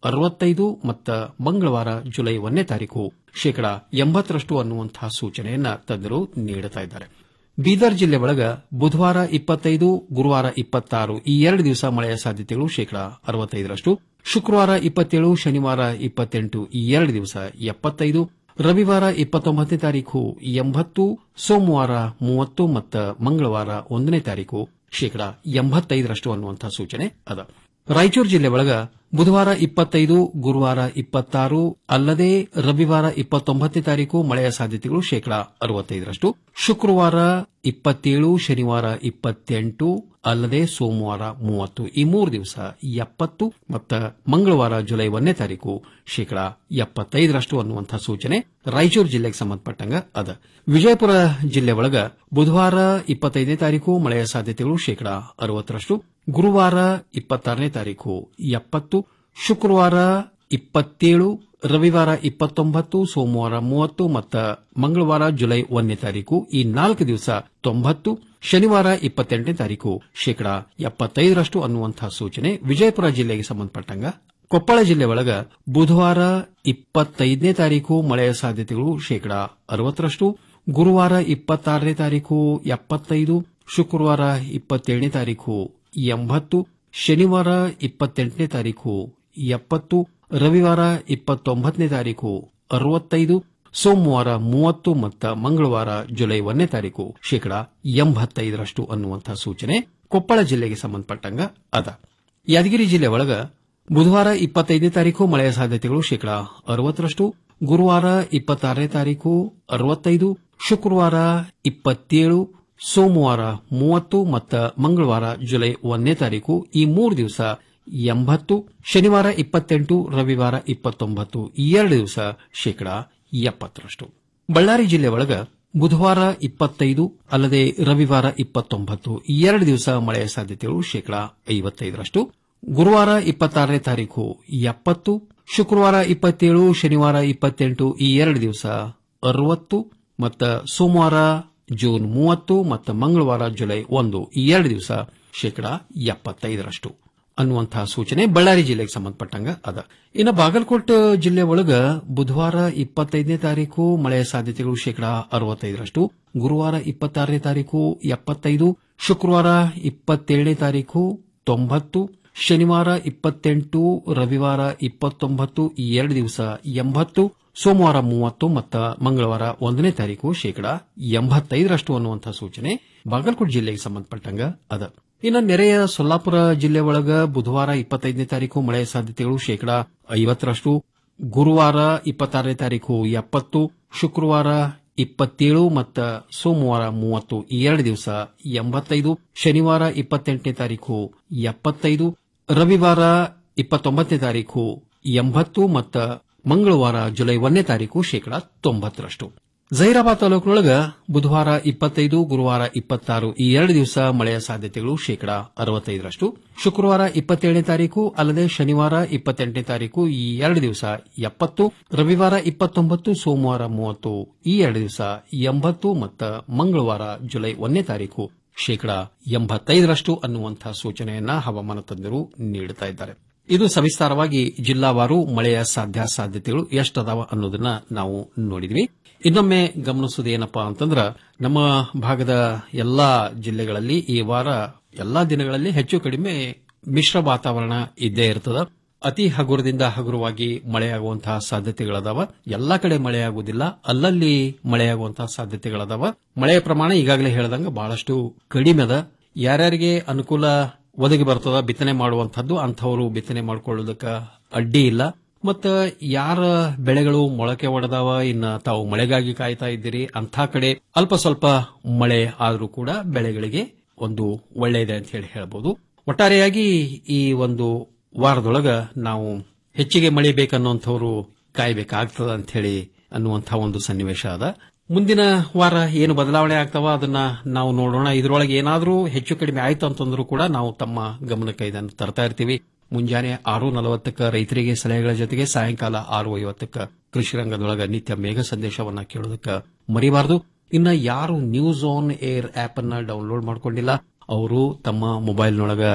ಅರವತ್ತೈದು ಮತ್ತು ಮಂಗಳವಾರ ಜುಲೈ ಒಂದನೇ ತಾರೀಕು ಶೇಕಡಾ ಎಂಬತ್ತರಷ್ಟು ಅನ್ನುವಂತಹ ಸೂಚನೆಯನ್ನ ತಜ್ಞರು ನೀಡುತ್ತಾ ಇದ್ದಾರೆ ಬೀದರ್ ಜಿಲ್ಲೆ ಒಳಗ ಬುಧವಾರ ಇಪ್ಪತ್ತೈದು ಗುರುವಾರ ಇಪ್ಪತ್ತಾರು ಈ ಎರಡು ದಿವಸ ಮಳೆಯ ಸಾಧ್ಯತೆಗಳು ಶೇಕಡಾ ಅರವತ್ತೈದರಷ್ಟು ಶುಕ್ರವಾರ ಇಪ್ಪತ್ತೇಳು ಶನಿವಾರ ಇಪ್ಪತ್ತೆಂಟು ಈ ಎರಡು ದಿವಸ ಎಪ್ಪತ್ತೈದು ರವಿವಾರ ಇಪ್ಪತ್ತೊಂಬತ್ತನೇ ತಾರೀಕು ಎಂಬತ್ತು ಸೋಮವಾರ ಮೂವತ್ತು ಮತ್ತು ಮಂಗಳವಾರ ಒಂದನೇ ತಾರೀಕು ಶೇಕಡಾ ಎಂಬತ್ತೈದರಷ್ಟು ಅನ್ನುವಂತಹ ಸೂಚನೆ ಅದ ರಾಯಚೂರು ಜಿಲ್ಲೆ ಒಳಗ ಬುಧವಾರ ಇಪ್ಪತ್ತೈದು ಗುರುವಾರ ಇಪ್ಪತ್ತಾರು ಅಲ್ಲದೆ ರವಿವಾರ ಇಪ್ಪತ್ತೊಂಬತ್ತನೇ ತಾರೀಕು ಮಳೆಯ ಸಾಧ್ಯತೆಗಳು ಶೇಕಡಾ ಅರವತ್ತೈದರಷ್ಟು ಶುಕ್ರವಾರ ಇಪ್ಪತ್ತೇಳು ಶನಿವಾರ ಇಪ್ಪತ್ತೆಂಟು ಅಲ್ಲದೆ ಸೋಮವಾರ ಮೂವತ್ತು ಈ ಮೂರು ದಿವಸ ಎಪ್ಪತ್ತು ಮತ್ತು ಮಂಗಳವಾರ ಜುಲೈ ಒಂದನೇ ತಾರೀಕು ಶೇಕಡಾ ಎಪ್ಪತ್ತೈದರಷ್ಟು ಅನ್ನುವಂತಹ ಸೂಚನೆ ರಾಯಚೂರು ಜಿಲ್ಲೆಗೆ ಸಂಬಂಧಪಟ್ಟಂಗ ಅದ ವಿಜಯಪುರ ಜಿಲ್ಲೆ ಒಳಗ ಬುಧವಾರ ಇಪ್ಪತ್ತೈದನೇ ತಾರೀಕು ಮಳೆಯ ಸಾಧ್ಯತೆಗಳು ಶೇಕಡಾ ಅರವತ್ತರಷ್ಟು ಗುರುವಾರ ಇಪ್ಪತ್ತಾರನೇ ತಾರೀಕು ಎಪ್ಪತ್ತು ಶುಕ್ರವಾರ ಇಪ್ಪತ್ತೇಳು ರವಿವಾರ ಇಪ್ಪತ್ತೊಂಬತ್ತು ಸೋಮವಾರ ಮೂವತ್ತು ಮತ್ತು ಮಂಗಳವಾರ ಜುಲೈ ಒಂದನೇ ತಾರೀಕು ಈ ನಾಲ್ಕು ದಿವಸ ತೊಂಬತ್ತು ಶನಿವಾರ ಇಪ್ಪತ್ತೆಂಟನೇ ತಾರೀಕು ಶೇಕಡಾ ಎಪ್ಪತ್ತೈದರಷ್ಟು ಅನ್ನುವಂತಹ ಸೂಚನೆ ವಿಜಯಪುರ ಜಿಲ್ಲೆಗೆ ಸಂಬಂಧಪಟ್ಟಂಗ ಕೊಪ್ಪಳ ಜಿಲ್ಲೆ ಒಳಗ ಬುಧವಾರ ಇಪ್ಪತ್ತೈದನೇ ತಾರೀಕು ಮಳೆಯ ಸಾಧ್ಯತೆಗಳು ಶೇಕಡಾ ಅರವತ್ತರಷ್ಟು ಗುರುವಾರ ಇಪ್ಪತ್ತಾರನೇ ತಾರೀಕು ಎಪ್ಪತ್ತೈದು ಶುಕ್ರವಾರ ಇಪ್ಪತ್ತೇಳನೇ ತಾರೀಕು ಎಂಬತ್ತು ಶನಿವಾರ ಇಪ್ಪತ್ತೆಂಟನೇ ತಾರೀಕು ಎಪ್ಪತ್ತು ರವಿವಾರ ಇಪ್ಪತ್ತೊಂಬತ್ತನೇ ತಾರೀಕು ಅರವತ್ತೈದು ಸೋಮವಾರ ಮೂವತ್ತು ಮತ್ತು ಮಂಗಳವಾರ ಜುಲೈ ಒಂದನೇ ತಾರೀಕು ಶೇಕಡಾ ಎಂಬತ್ತೈದರಷ್ಟು ಅನ್ನುವಂತಹ ಸೂಚನೆ ಕೊಪ್ಪಳ ಜಿಲ್ಲೆಗೆ ಸಂಬಂಧಪಟ್ಟಂಗ ಅದ ಯಾದಗಿರಿ ಜಿಲ್ಲೆ ಒಳಗ ಬುಧವಾರ ಇಪ್ಪತ್ತೈದನೇ ತಾರೀಕು ಮಳೆಯ ಸಾಧ್ಯತೆಗಳು ಶೇಕಡಾ ಅರವತ್ತರಷ್ಟು ಗುರುವಾರ ಇಪ್ಪತ್ತಾರನೇ ತಾರೀಕು ಅರವತ್ತೈದು ಶುಕ್ರವಾರ ಇಪ್ಪತ್ತೇಳು ಸೋಮವಾರ ಮೂವತ್ತು ಮತ್ತು ಮಂಗಳವಾರ ಜುಲೈ ಒಂದನೇ ತಾರೀಕು ಈ ಮೂರು ದಿವಸ ಎಂಬತ್ತು ಶನಿವಾರ ಇಪ್ಪತ್ತೆಂಟು ರವಿವಾರ ಇಪ್ಪತ್ತೊಂಬತ್ತು ಈ ಎರಡು ದಿವಸ ಶೇಕಡಾ ಎಪ್ಪತ್ತರಷ್ಟು ಬಳ್ಳಾರಿ ಜಿಲ್ಲೆ ಒಳಗ ಬುಧವಾರ ಇಪ್ಪತ್ತೈದು ಅಲ್ಲದೆ ರವಿವಾರ ಇಪ್ಪತ್ತೊಂಬತ್ತು ಈ ಎರಡು ದಿವಸ ಮಳೆಯ ಸಾಧ್ಯತೆಗಳು ಶೇಕಡಾ ಐವತ್ತೈದರಷ್ಟು ಗುರುವಾರ ಇಪ್ಪತ್ತಾರನೇ ತಾರೀಕು ಎಪ್ಪತ್ತು ಶುಕ್ರವಾರ ಇಪ್ಪತ್ತೇಳು ಶನಿವಾರ ಇಪ್ಪತ್ತೆಂಟು ಈ ಎರಡು ದಿವಸ ಅರವತ್ತು ಮತ್ತು ಸೋಮವಾರ ಜೂನ್ ಮೂವತ್ತು ಮತ್ತು ಮಂಗಳವಾರ ಜುಲೈ ಒಂದು ಈ ಎರಡು ದಿವಸ ಶೇಕಡಾ ಎಪ್ಪತ್ತೈದರಷ್ಟು ಅನ್ನುವಂತಹ ಸೂಚನೆ ಬಳ್ಳಾರಿ ಜಿಲ್ಲೆಗೆ ಸಂಬಂಧಪಟ್ಟಂಗ ಅದ ಇನ್ನು ಬಾಗಲಕೋಟೆ ಜಿಲ್ಲೆ ಒಳಗ ಬುಧವಾರ ಇಪ್ಪತ್ತೈದನೇ ತಾರೀಕು ಮಳೆಯ ಸಾಧ್ಯತೆಗಳು ಶೇಕಡಾ ಅರವತ್ತೈದರಷ್ಟು ಗುರುವಾರ ಇಪ್ಪತ್ತಾರನೇ ತಾರೀಕು ಎಪ್ಪತ್ತೈದು ಶುಕ್ರವಾರ ಇಪ್ಪತ್ತೇಳನೇ ತಾರೀಕು ತೊಂಬತ್ತು ಶನಿವಾರ ಇಪ್ಪತ್ತೆಂಟು ರವಿವಾರ ಇಪ್ಪತ್ತೊಂಬತ್ತು ಈ ಎರಡು ದಿವಸ ಎಂಬತ್ತು ಸೋಮವಾರ ಮೂವತ್ತು ಮತ್ತು ಮಂಗಳವಾರ ಒಂದನೇ ತಾರೀಕು ಶೇಕಡಾ ಎಂಬತ್ತೈದರಷ್ಟು ಅನ್ನುವಂತಹ ಸೂಚನೆ ಬಾಗಲಕೋಟೆ ಜಿಲ್ಲೆಗೆ ಸಂಬಂಧಪಟ್ಟಂಗ ಅದ ಇನ್ನು ನೆರೆಯ ಸೊಲ್ಲಾಪುರ ಜಿಲ್ಲೆ ಒಳಗ ಬುಧವಾರ ಇಪ್ಪತ್ತೈದನೇ ತಾರೀಕು ಮಳೆಯ ಸಾಧ್ಯತೆಗಳು ಶೇಕಡಾ ಐವತ್ತರಷ್ಟು ಗುರುವಾರ ಇಪ್ಪತ್ತಾರನೇ ತಾರೀಕು ಎಪ್ಪತ್ತು ಶುಕ್ರವಾರ ಇಪ್ಪತ್ತೇಳು ಮತ್ತು ಸೋಮವಾರ ಮೂವತ್ತು ಈ ಎರಡು ದಿವಸ ಎಂಬತ್ತೈದು ಶನಿವಾರ ಇಪ್ಪತ್ತೆಂಟನೇ ತಾರೀಕು ಎಪ್ಪತ್ತೈದು ರವಿವಾರ ಇಪ್ಪತ್ತೊಂಬತ್ತನೇ ತಾರೀಕು ಎಂಬತ್ತು ಮತ್ತು ಮಂಗಳವಾರ ಜುಲೈ ಒಂದನೇ ತಾರೀಕು ಶೇಕಡಾ ತೊಂಬತ್ತರಷ್ಟು ಜೈರಾಬಾದ್ ತಾಲೂಕಿನೊಳಗ ಬುಧವಾರ ಇಪ್ಪತ್ತೈದು ಗುರುವಾರ ಇಪ್ಪತ್ತಾರು ಈ ಎರಡು ದಿವಸ ಮಳೆಯ ಸಾಧ್ಯತೆಗಳು ಶೇಕಡಾ ಅರವತ್ತೈದರಷ್ಟು ಶುಕ್ರವಾರ ಇಪ್ಪತ್ತೇಳನೇ ತಾರೀಕು ಅಲ್ಲದೆ ಶನಿವಾರ ಇಪ್ಪತ್ತೆಂಟನೇ ತಾರೀಕು ಈ ಎರಡು ದಿವಸ ಎಪ್ಪತ್ತು ರವಿವಾರ ಇಪ್ಪತ್ತೊಂಬತ್ತು ಸೋಮವಾರ ಮೂವತ್ತು ಈ ಎರಡು ದಿವಸ ಎಂಬತ್ತು ಮತ್ತು ಮಂಗಳವಾರ ಜುಲೈ ಒಂದನೇ ತಾರೀಕು ಶೇಕಡಾ ಎಂಬತ್ತೈದರಷ್ಟು ಅನ್ನುವಂತಹ ಸೂಚನೆಯನ್ನ ಹವಾಮಾನ ತಜ್ಞರು ನೀಡುತ್ತಾ ಇದ್ದಾರೆ ಇದು ಸವಿಸ್ತಾರವಾಗಿ ಜಿಲ್ಲಾವಾರು ಮಳೆಯ ಸಾಧ್ಯ ಸಾಧ್ಯತೆಗಳು ಎಷ್ಟದಾವ ಅನ್ನೋದನ್ನ ನಾವು ನೋಡಿದ್ವಿ ಇನ್ನೊಮ್ಮೆ ಗಮನಿಸುವುದು ಏನಪ್ಪಾ ಅಂತಂದ್ರ ನಮ್ಮ ಭಾಗದ ಎಲ್ಲಾ ಜಿಲ್ಲೆಗಳಲ್ಲಿ ಈ ವಾರ ಎಲ್ಲಾ ದಿನಗಳಲ್ಲಿ ಹೆಚ್ಚು ಕಡಿಮೆ ಮಿಶ್ರ ವಾತಾವರಣ ಇದ್ದೇ ಇರ್ತದ ಅತಿ ಹಗುರದಿಂದ ಹಗುರವಾಗಿ ಮಳೆಯಾಗುವಂತಹ ಸಾಧ್ಯತೆಗಳದಾವ ಎಲ್ಲಾ ಕಡೆ ಮಳೆಯಾಗುವುದಿಲ್ಲ ಅಲ್ಲಲ್ಲಿ ಮಳೆಯಾಗುವಂತಹ ಸಾಧ್ಯತೆಗಳದಾವ ಮಳೆಯ ಪ್ರಮಾಣ ಈಗಾಗಲೇ ಹೇಳಿದಂಗ ಬಹಳಷ್ಟು ಕಡಿಮೆ ಅದ ಯಾರ್ಯಾರಿಗೆ ಅನುಕೂಲ ಒದಗಿ ಬರ್ತದ ಬಿತ್ತನೆ ಮಾಡುವಂತಹದ್ದು ಅಂಥವರು ಬಿತ್ತನೆ ಮಾಡಿಕೊಳ್ಳೋದಕ್ಕೆ ಅಡ್ಡಿ ಇಲ್ಲ ಮತ್ತ ಯಾರ ಬೆಳೆಗಳು ಮೊಳಕೆ ಒಡೆದಾವ ಇನ್ನ ತಾವು ಮಳೆಗಾಗಿ ಕಾಯ್ತಾ ಇದ್ದೀರಿ ಅಂಥ ಕಡೆ ಅಲ್ಪ ಸ್ವಲ್ಪ ಮಳೆ ಆದರೂ ಕೂಡ ಬೆಳೆಗಳಿಗೆ ಒಂದು ಒಳ್ಳೆಯದೆ ಅಂತ ಹೇಳಿ ಹೇಳಬಹುದು ಒಟ್ಟಾರೆಯಾಗಿ ಈ ಒಂದು ವಾರದೊಳಗ ನಾವು ಹೆಚ್ಚಿಗೆ ಮಳೆ ಬೇಕನ್ನುವಂಥವ್ರು ಕಾಯ್ಬೇಕಾಗ್ತದ ಅಂತ ಹೇಳಿ ಅನ್ನುವಂತಹ ಒಂದು ಸನ್ನಿವೇಶ ಅದ ಮುಂದಿನ ವಾರ ಏನು ಬದಲಾವಣೆ ಆಗ್ತಾವ ಅದನ್ನ ನಾವು ನೋಡೋಣ ಇದರೊಳಗೆ ಏನಾದರೂ ಹೆಚ್ಚು ಕಡಿಮೆ ಆಯ್ತು ಅಂತಂದ್ರೂ ಕೂಡ ನಾವು ತಮ್ಮ ಗಮನಕ್ಕೆ ಇದನ್ನು ತರ್ತಾ ಇರ್ತೀವಿ ಮುಂಜಾನೆ ಆರು ನಲವತ್ತಕ್ಕ ರೈತರಿಗೆ ಸಲಹೆಗಳ ಜೊತೆಗೆ ಸಾಯಂಕಾಲ ಆರು ಐವತ್ತಕ್ಕ ಕೃಷಿ ರಂಗದೊಳಗ ನಿತ್ಯ ಮೇಘ ಸಂದೇಶವನ್ನ ಕೇಳೋದಕ್ಕ ಮರಿಬಾರದು ಇನ್ನ ಯಾರು ನ್ಯೂಸ್ ಆನ್ ಏರ್ ಆಪ್ ಅನ್ನ ಡೌನ್ಲೋಡ್ ಮಾಡ್ಕೊಂಡಿಲ್ಲ ಅವರು ತಮ್ಮ ಮೊಬೈಲ್ನೊಳಗ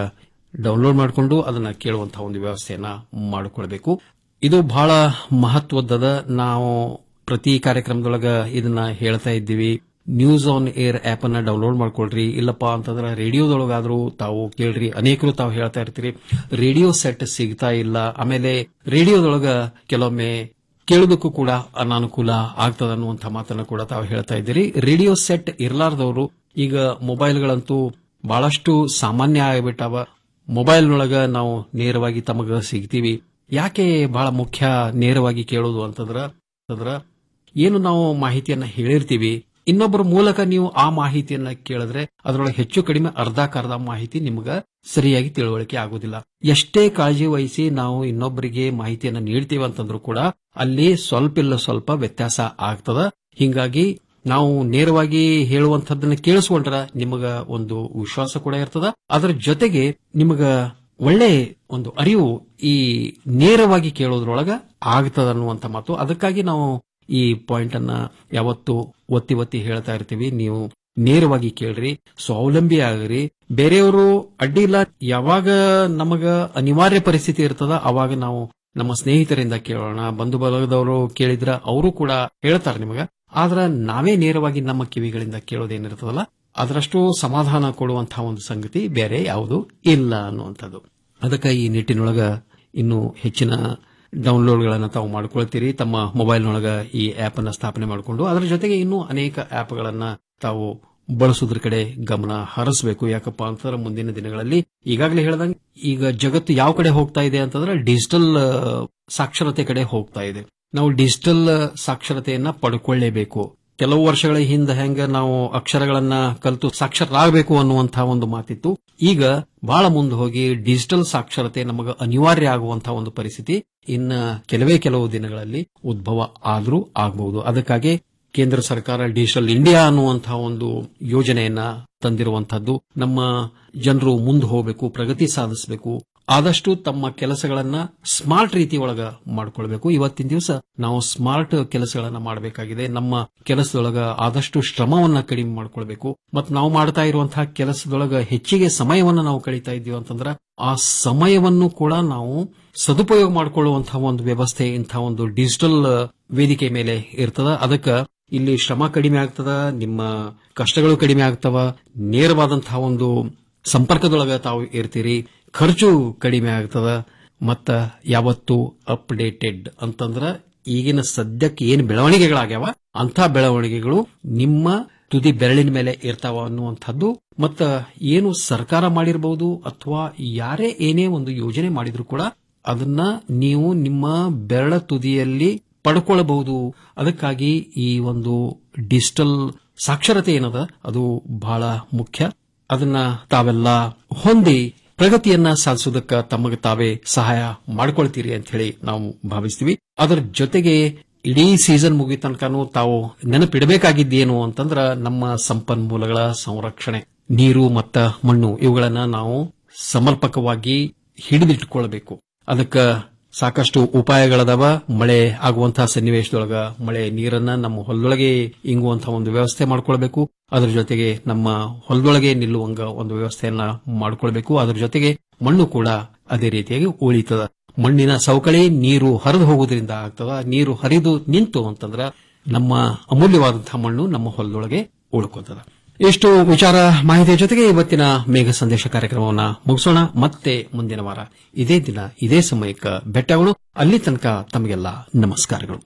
ಡೌನ್ಲೋಡ್ ಮಾಡಿಕೊಂಡು ಅದನ್ನ ಕೇಳುವಂತಹ ಒಂದು ವ್ಯವಸ್ಥೆಯನ್ನ ಮಾಡಿಕೊಳ್ಬೇಕು ಇದು ಬಹಳ ಮಹತ್ವದ ನಾವು ಪ್ರತಿ ಕಾರ್ಯಕ್ರಮದೊಳಗ ಇದನ್ನ ಹೇಳ್ತಾ ಇದ್ದೀವಿ ನ್ಯೂಸ್ ಆನ್ ಏರ್ ಆಪ್ ಅನ್ನ ಡೌನ್ಲೋಡ್ ಮಾಡ್ಕೊಳ್ರಿ ಇಲ್ಲಪ್ಪ ಅಂತಂದ್ರೆ ರೇಡಿಯೋದೊಳಗಾದ್ರೂ ತಾವು ಕೇಳ್ರಿ ಅನೇಕರು ತಾವು ಹೇಳ್ತಾ ಇರ್ತೀರಿ ರೇಡಿಯೋ ಸೆಟ್ ಸಿಗ್ತಾ ಇಲ್ಲ ಆಮೇಲೆ ರೇಡಿಯೋದೊಳಗ ಕೆಲವೊಮ್ಮೆ ಕೇಳೋದಕ್ಕೂ ಕೂಡ ಅನಾನುಕೂಲ ಆಗ್ತದ ಅನ್ನುವಂಥ ಮಾತನ್ನ ಕೂಡ ತಾವು ಹೇಳ್ತಾ ಇದ್ದೀರಿ ರೇಡಿಯೋ ಸೆಟ್ ಇರಲಾರ್ದವರು ಈಗ ಮೊಬೈಲ್ಗಳಂತೂ ಬಹಳಷ್ಟು ಸಾಮಾನ್ಯ ಆಗಿಬಿಟ್ಟಾವ ಮೊಬೈಲ್ನೊಳಗ ನಾವು ನೇರವಾಗಿ ತಮಗ ಸಿಗ್ತೀವಿ ಯಾಕೆ ಬಹಳ ಮುಖ್ಯ ನೇರವಾಗಿ ಕೇಳೋದು ಅಂತಂದ್ರ ಅಂತಂದ್ರ ಏನು ನಾವು ಮಾಹಿತಿಯನ್ನ ಹೇಳಿರ್ತೀವಿ ಇನ್ನೊಬ್ಬರ ಮೂಲಕ ನೀವು ಆ ಮಾಹಿತಿಯನ್ನ ಕೇಳಿದ್ರೆ ಅದರೊಳಗೆ ಹೆಚ್ಚು ಕಡಿಮೆ ಅರ್ಧಕ್ಕರ್ಧ ಮಾಹಿತಿ ನಿಮ್ಗ ಸರಿಯಾಗಿ ತಿಳುವಳಿಕೆ ಆಗುದಿಲ್ಲ ಎಷ್ಟೇ ಕಾಳಜಿ ವಹಿಸಿ ನಾವು ಇನ್ನೊಬ್ಬರಿಗೆ ಮಾಹಿತಿಯನ್ನ ನೀಡ್ತೀವಿ ಅಂತಂದ್ರೂ ಕೂಡ ಅಲ್ಲಿ ಸ್ವಲ್ಪ ಇಲ್ಲ ಸ್ವಲ್ಪ ವ್ಯತ್ಯಾಸ ಆಗ್ತದ ಹಿಂಗಾಗಿ ನಾವು ನೇರವಾಗಿ ಹೇಳುವಂತದ್ದನ್ನ ಕೇಳಿಸ್ಕೊಂಡ್ರ ನಿಮಗ ಒಂದು ವಿಶ್ವಾಸ ಕೂಡ ಇರ್ತದ ಅದರ ಜೊತೆಗೆ ನಿಮಗ ಒಳ್ಳೆ ಒಂದು ಅರಿವು ಈ ನೇರವಾಗಿ ಕೇಳೋದ್ರೊಳಗ ಆಗ್ತದ ಅನ್ನುವಂತ ಮಾತು ಅದಕ್ಕಾಗಿ ನಾವು ಈ ಪಾಯಿಂಟ್ ಅನ್ನ ಯಾವತ್ತು ಒತ್ತಿ ಒತ್ತಿ ಹೇಳ್ತಾ ಇರ್ತೀವಿ ನೀವು ನೇರವಾಗಿ ಕೇಳ್ರಿ ಸ್ವಾವಲಂಬಿ ಆಗ್ರಿ ಬೇರೆಯವರು ಅಡ್ಡಿ ಇಲ್ಲ ಯಾವಾಗ ನಮಗ ಅನಿವಾರ್ಯ ಪರಿಸ್ಥಿತಿ ಇರ್ತದ ಅವಾಗ ನಾವು ನಮ್ಮ ಸ್ನೇಹಿತರಿಂದ ಕೇಳೋಣ ಬಂಧು ಬಳಗದವರು ಕೇಳಿದ್ರ ಅವರು ಕೂಡ ಹೇಳ್ತಾರೆ ನಿಮಗ ಆದ್ರ ನಾವೇ ನೇರವಾಗಿ ನಮ್ಮ ಕಿವಿಗಳಿಂದ ಕೇಳೋದೇನಿರ್ತದಲ್ಲ ಅದರಷ್ಟು ಸಮಾಧಾನ ಕೊಡುವಂತಹ ಒಂದು ಸಂಗತಿ ಬೇರೆ ಯಾವುದು ಇಲ್ಲ ಅನ್ನುವಂಥದ್ದು ಅದಕ್ಕೆ ಈ ನಿಟ್ಟಿನೊಳಗ ಇನ್ನು ಹೆಚ್ಚಿನ ಡೌನ್ಲೋಡ್ಗಳನ್ನು ತಾವು ಮಾಡ್ಕೊಳ್ತೀರಿ ತಮ್ಮ ಮೊಬೈಲ್ನೊಳಗ ಈ ಆಪ್ ಅನ್ನ ಸ್ಥಾಪನೆ ಮಾಡಿಕೊಂಡು ಅದರ ಜೊತೆಗೆ ಇನ್ನೂ ಅನೇಕ ಆಪ್ಗಳನ್ನ ತಾವು ಬಳಸೋದ್ರ ಕಡೆ ಗಮನ ಹರಿಸಬೇಕು ಯಾಕಪ್ಪ ಅಂತಂದ್ರೆ ಮುಂದಿನ ದಿನಗಳಲ್ಲಿ ಈಗಾಗಲೇ ಹೇಳ್ದಂಗೆ ಈಗ ಜಗತ್ತು ಯಾವ ಕಡೆ ಹೋಗ್ತಾ ಇದೆ ಅಂತಂದ್ರೆ ಡಿಜಿಟಲ್ ಸಾಕ್ಷರತೆ ಕಡೆ ಹೋಗ್ತಾ ಇದೆ ನಾವು ಡಿಜಿಟಲ್ ಸಾಕ್ಷರತೆಯನ್ನ ಪಡ್ಕೊಳ್ಳೇಬೇಕು ಕೆಲವು ವರ್ಷಗಳ ಹಿಂದೆ ಹೆಂಗ ನಾವು ಅಕ್ಷರಗಳನ್ನ ಕಲಿತು ಸಾಕ್ಷರರಾಗಬೇಕು ಅನ್ನುವಂತಹ ಒಂದು ಮಾತಿತ್ತು ಈಗ ಬಹಳ ಮುಂದೆ ಹೋಗಿ ಡಿಜಿಟಲ್ ಸಾಕ್ಷರತೆ ನಮಗ ಅನಿವಾರ್ಯ ಆಗುವಂತಹ ಒಂದು ಪರಿಸ್ಥಿತಿ ಇನ್ನ ಕೆಲವೇ ಕೆಲವು ದಿನಗಳಲ್ಲಿ ಉದ್ಭವ ಆದ್ರೂ ಆಗಬಹುದು ಅದಕ್ಕಾಗಿ ಕೇಂದ್ರ ಸರ್ಕಾರ ಡಿಜಿಟಲ್ ಇಂಡಿಯಾ ಅನ್ನುವಂತಹ ಒಂದು ಯೋಜನೆಯನ್ನ ತಂದಿರುವಂತಹದ್ದು ನಮ್ಮ ಜನರು ಮುಂದೆ ಹೋಗಬೇಕು ಪ್ರಗತಿ ಸಾಧಿಸಬೇಕು ಆದಷ್ಟು ತಮ್ಮ ಕೆಲಸಗಳನ್ನ ಸ್ಮಾರ್ಟ್ ರೀತಿ ಒಳಗ ಮಾಡ್ಕೊಳ್ಬೇಕು ಇವತ್ತಿನ ದಿವಸ ನಾವು ಸ್ಮಾರ್ಟ್ ಕೆಲಸಗಳನ್ನ ಮಾಡಬೇಕಾಗಿದೆ ನಮ್ಮ ಕೆಲಸದೊಳಗ ಆದಷ್ಟು ಶ್ರಮವನ್ನ ಕಡಿಮೆ ಮಾಡ್ಕೊಳ್ಬೇಕು ಮತ್ತು ನಾವು ಮಾಡ್ತಾ ಇರುವಂತಹ ಕೆಲಸದೊಳಗ ಹೆಚ್ಚಿಗೆ ಸಮಯವನ್ನ ನಾವು ಕಳೀತಾ ಇದ್ದೀವಿ ಅಂತಂದ್ರ ಆ ಸಮಯವನ್ನು ಕೂಡ ನಾವು ಸದುಪಯೋಗ ಮಾಡಿಕೊಳ್ಳುವಂತಹ ಒಂದು ವ್ಯವಸ್ಥೆ ಇಂತಹ ಒಂದು ಡಿಜಿಟಲ್ ವೇದಿಕೆ ಮೇಲೆ ಇರ್ತದ ಅದಕ್ಕೆ ಇಲ್ಲಿ ಶ್ರಮ ಕಡಿಮೆ ಆಗ್ತದ ನಿಮ್ಮ ಕಷ್ಟಗಳು ಕಡಿಮೆ ಆಗ್ತವ ನೇರವಾದಂತಹ ಒಂದು ಸಂಪರ್ಕದೊಳಗ ತಾವು ಇರ್ತೀರಿ ಖರ್ಚು ಕಡಿಮೆ ಆಗ್ತದ ಮತ್ತ ಯಾವತ್ತು ಅಪ್ಡೇಟೆಡ್ ಅಂತಂದ್ರ ಈಗಿನ ಸದ್ಯಕ್ಕೆ ಏನು ಬೆಳವಣಿಗೆಗಳಾಗ್ಯಾವ ಅಂತ ಬೆಳವಣಿಗೆಗಳು ನಿಮ್ಮ ತುದಿ ಬೆರಳಿನ ಮೇಲೆ ಇರ್ತಾವ ಅನ್ನುವಂಥದ್ದು ಮತ್ತ ಏನು ಸರ್ಕಾರ ಮಾಡಿರಬಹುದು ಅಥವಾ ಯಾರೇ ಏನೇ ಒಂದು ಯೋಜನೆ ಮಾಡಿದ್ರು ಕೂಡ ಅದನ್ನ ನೀವು ನಿಮ್ಮ ಬೆರಳ ತುದಿಯಲ್ಲಿ ಪಡ್ಕೊಳ್ಳಬಹುದು ಅದಕ್ಕಾಗಿ ಈ ಒಂದು ಡಿಜಿಟಲ್ ಸಾಕ್ಷರತೆ ಏನದ ಅದು ಬಹಳ ಮುಖ್ಯ ಅದನ್ನ ತಾವೆಲ್ಲ ಹೊಂದಿ ಪ್ರಗತಿಯನ್ನ ಸಾಧಿಸೋದಕ್ಕೆ ತಮಗೆ ತಾವೇ ಸಹಾಯ ಮಾಡ್ಕೊಳ್ತೀರಿ ಅಂತ ಹೇಳಿ ನಾವು ಭಾವಿಸ್ತೀವಿ ಅದರ ಜೊತೆಗೆ ಇಡೀ ಸೀಸನ್ ಮುಗಿದ ತನಕನೂ ತಾವು ನೆನಪಿಡಬೇಕಾಗಿದ್ದೇನು ಅಂತಂದ್ರ ನಮ್ಮ ಸಂಪನ್ಮೂಲಗಳ ಸಂರಕ್ಷಣೆ ನೀರು ಮತ್ತ ಮಣ್ಣು ಇವುಗಳನ್ನ ನಾವು ಸಮರ್ಪಕವಾಗಿ ಹಿಡಿದಿಟ್ಟುಕೊಳ್ಬೇಕು ಅದಕ್ಕೆ ಸಾಕಷ್ಟು ಉಪಾಯಗಳದಾವ ಮಳೆ ಆಗುವಂತಹ ಸನ್ನಿವೇಶದೊಳಗ ಮಳೆ ನೀರನ್ನ ನಮ್ಮ ಹೊಲದೊಳಗೆ ಇಂಗುವಂತಹ ಒಂದು ವ್ಯವಸ್ಥೆ ಮಾಡ್ಕೊಳ್ಬೇಕು ಅದರ ಜೊತೆಗೆ ನಮ್ಮ ಹೊಲದೊಳಗೆ ನಿಲ್ಲುವಂಗ ಒಂದು ವ್ಯವಸ್ಥೆಯನ್ನ ಮಾಡ್ಕೊಳ್ಬೇಕು ಅದರ ಜೊತೆಗೆ ಮಣ್ಣು ಕೂಡ ಅದೇ ರೀತಿಯಾಗಿ ಉಳಿತದ ಮಣ್ಣಿನ ಸವಕಳಿ ನೀರು ಹರಿದು ಹೋಗುವುದರಿಂದ ಆಗ್ತದ ನೀರು ಹರಿದು ನಿಂತು ಅಂತಂದ್ರ ನಮ್ಮ ಅಮೂಲ್ಯವಾದಂತಹ ಮಣ್ಣು ನಮ್ಮ ಹೊಲದೊಳಗೆ ಉಳ್ಕೋತದ ಇಷ್ಟು ವಿಚಾರ ಮಾಹಿತಿಯ ಜೊತೆಗೆ ಇವತ್ತಿನ ಮೇಘ ಸಂದೇಶ ಕಾರ್ಯಕ್ರಮವನ್ನು ಮುಗಿಸೋಣ ಮತ್ತೆ ಮುಂದಿನ ವಾರ ಇದೇ ದಿನ ಇದೇ ಸಮಯಕ್ಕೆ ಭೇಟಿಯಾಗೋಣ ಅಲ್ಲಿ ತನಕ ತಮಗೆಲ್ಲ ನಮಸ್ಕಾರಗಳು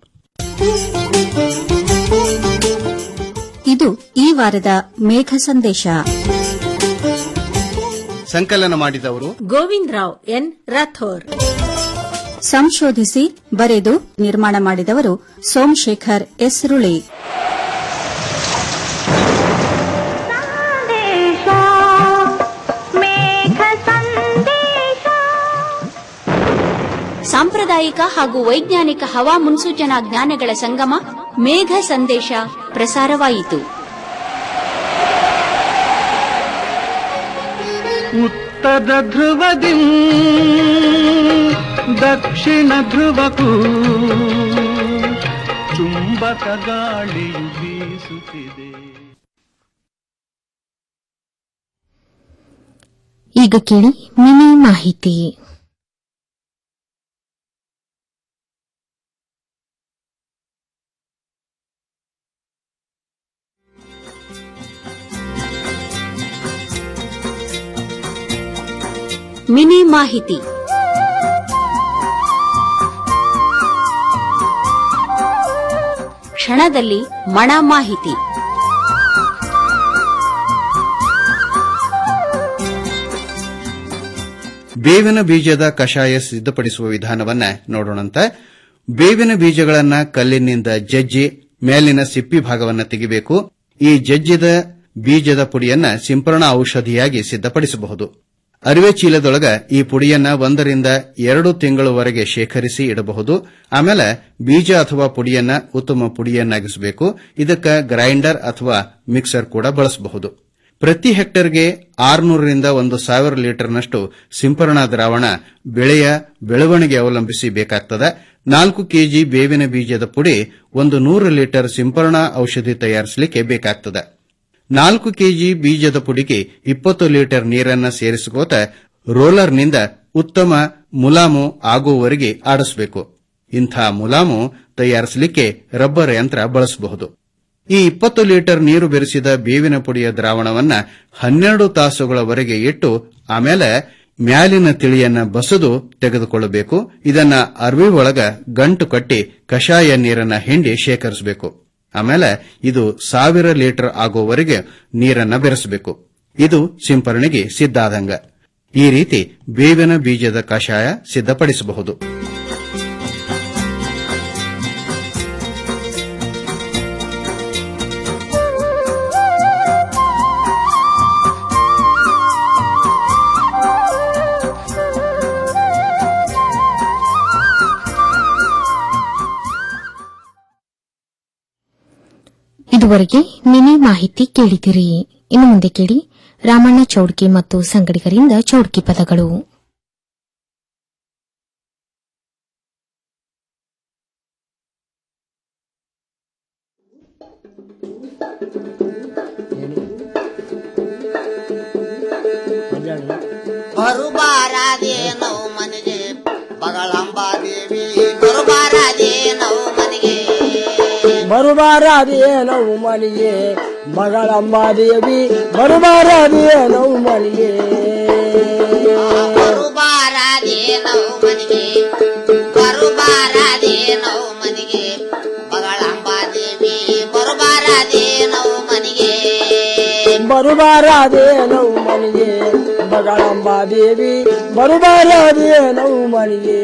ಇದು ಈ ವಾರದ ಮೇಘ ಸಂದೇಶ ಸಂಕಲನ ಮಾಡಿದವರು ಗೋವಿಂದ್ ರಾವ್ ಎನ್ ರಾಥೋರ್ ಸಂಶೋಧಿಸಿ ಬರೆದು ನಿರ್ಮಾಣ ಮಾಡಿದವರು ಸೋಮಶೇಖರ್ ಎಸ್ರುಳಿ ಸಾಂಪ್ರದಾಯಿಕ ಹಾಗೂ ವೈಜ್ಞಾನಿಕ ಹವಾ ಮುನ್ಸೂಚನಾ ಜ್ಞಾನಗಳ ಸಂಗಮ ಮೇಘ ಸಂದೇಶ ಪ್ರಸಾರವಾಯಿತು ಉತ್ತರ ಧ್ರುವದಿ ದಕ್ಷಿಣ ಧ್ರುವಕ್ಕೂ ಚುಂಬಕ ಗಾಳಿಯು ಬೀಸುತ್ತಿದೆ ಈಗ ಕೇಳಿ ಮಿನಿ ಮಾಹಿತಿ ಮಿನಿ ಮಾಹಿತಿ ಕ್ಷಣದಲ್ಲಿ ಮಣ ಮಾಹಿತಿ ಬೇವಿನ ಬೀಜದ ಕಷಾಯ ಸಿದ್ಧಪಡಿಸುವ ವಿಧಾನವನ್ನ ನೋಡೋಣಂತ ಬೇವಿನ ಬೀಜಗಳನ್ನ ಕಲ್ಲಿನಿಂದ ಜಜ್ಜಿ ಮೇಲಿನ ಸಿಪ್ಪಿ ಭಾಗವನ್ನ ತೆಗಿಬೇಕು ಈ ಜಜ್ಜಿದ ಬೀಜದ ಪುಡಿಯನ್ನ ಸಿಂಪರಣಾ ಔಷಧಿಯಾಗಿ ಸಿದ್ಧಪಡಿಸಬಹುದು ಅರಿವೆ ಚೀಲದೊಳಗ ಈ ಪುಡಿಯನ್ನ ಒಂದರಿಂದ ಎರಡು ತಿಂಗಳವರೆಗೆ ಶೇಖರಿಸಿ ಇಡಬಹುದು ಆಮೇಲೆ ಬೀಜ ಅಥವಾ ಪುಡಿಯನ್ನ ಉತ್ತಮ ಪುಡಿಯನ್ನಾಗಿಸಬೇಕು ಇದಕ್ಕ ಗ್ರೈಂಡರ್ ಅಥವಾ ಮಿಕ್ಸರ್ ಕೂಡ ಬಳಸಬಹುದು ಪ್ರತಿ ಹೆಕ್ಟರ್ಗೆ ಆರುನೂರರಿಂದ ಒಂದು ಸಾವಿರ ಲೀಟರ್ನಷ್ಟು ಸಿಂಪರಣಾ ದ್ರಾವಣ ಬೆಳೆಯ ಬೆಳವಣಿಗೆ ಅವಲಂಬಿಸಿ ಬೇಕಾಗ್ತದೆ ನಾಲ್ಕು ಕೆಜಿ ಬೇವಿನ ಬೀಜದ ಪುಡಿ ಒಂದು ನೂರು ಲೀಟರ್ ಸಿಂಪರಣಾ ಔಷಧಿ ತಯಾರಿಸಲಿಕ್ಕೆ ಬೇಕಾಗ್ತದೆ ನಾಲ್ಕು ಕೆಜಿ ಬೀಜದ ಪುಡಿಗೆ ಇಪ್ಪತ್ತು ಲೀಟರ್ ನೀರನ್ನ ಸೇರಿಸಿಕೋತ ರೋಲರ್ನಿಂದ ಉತ್ತಮ ಮುಲಾಮು ಆಗುವವರೆಗೆ ಆಡಿಸಬೇಕು ಇಂಥ ಮುಲಾಮು ತಯಾರಿಸಲಿಕ್ಕೆ ರಬ್ಬರ್ ಯಂತ್ರ ಬಳಸಬಹುದು ಈ ಇಪ್ಪತ್ತು ಲೀಟರ್ ನೀರು ಬೆರೆಸಿದ ಬೇವಿನ ಪುಡಿಯ ದ್ರಾವಣವನ್ನ ಹನ್ನೆರಡು ತಾಸುಗಳವರೆಗೆ ಇಟ್ಟು ಆಮೇಲೆ ಮ್ಯಾಲಿನ ತಿಳಿಯನ್ನ ಬಸದು ತೆಗೆದುಕೊಳ್ಳಬೇಕು ಇದನ್ನ ಅರ್ವಿ ಒಳಗ ಗಂಟು ಕಟ್ಟಿ ಕಷಾಯ ನೀರನ್ನ ಹಿಂಡಿ ಶೇಖರಿಸಬೇಕು ಆಮೇಲೆ ಇದು ಸಾವಿರ ಲೀಟರ್ ಆಗುವವರೆಗೆ ನೀರನ್ನ ಬೆರೆಸಬೇಕು ಇದು ಸಿಂಪರಣೆಗೆ ಸಿದ್ಧಾದಂಗ ಈ ರೀತಿ ಬೇವಿನ ಬೀಜದ ಕಷಾಯ ಸಿದ್ಧಪಡಿಸಬಹುದು ಇದುವರೆಗೆ ಮಿನಿ ಮಾಹಿತಿ ಕೇಳಿದಿರಿ ಇನ್ನು ಮುಂದೆ ಕೇಳಿ ರಾಮಣ್ಣ ಚೌಡ್ಕಿ ಮತ್ತು ಸಂಗಡಿಗರಿಂದ ಚೌಡ್ಕಿ ಪದಗಳು ಬರುಬಾರದೇನೋ ಮನೆಗೆ ಬಗಳಂಬಾದೇವಿ ಬರುಬಾರದೇನೋ ಮನೆಗೆ ಬರುಬಾರದೇನವು ಮನೆಗೆ ಮಗಳಂಬಾದೇವಿ ಬರುಬಾರದೇನವು ಮನೆಗೆ ಬರುಬಾರದೇನೋ ಮನೆಗೆ ಬರುಬಾರದೇನೋ ಮನೆಗೆ ಬಗಳಂಬಾದೇವಿ ಬರುಬಾರದೇನೋ ಮನೆಗೆ ಬರುಬಾರದೇನವು ಮನೆಗೆ ಮಗಳಂಬಾದೇವಿ ಬರುಬಾರದೇನವು ಮನೆಗೆ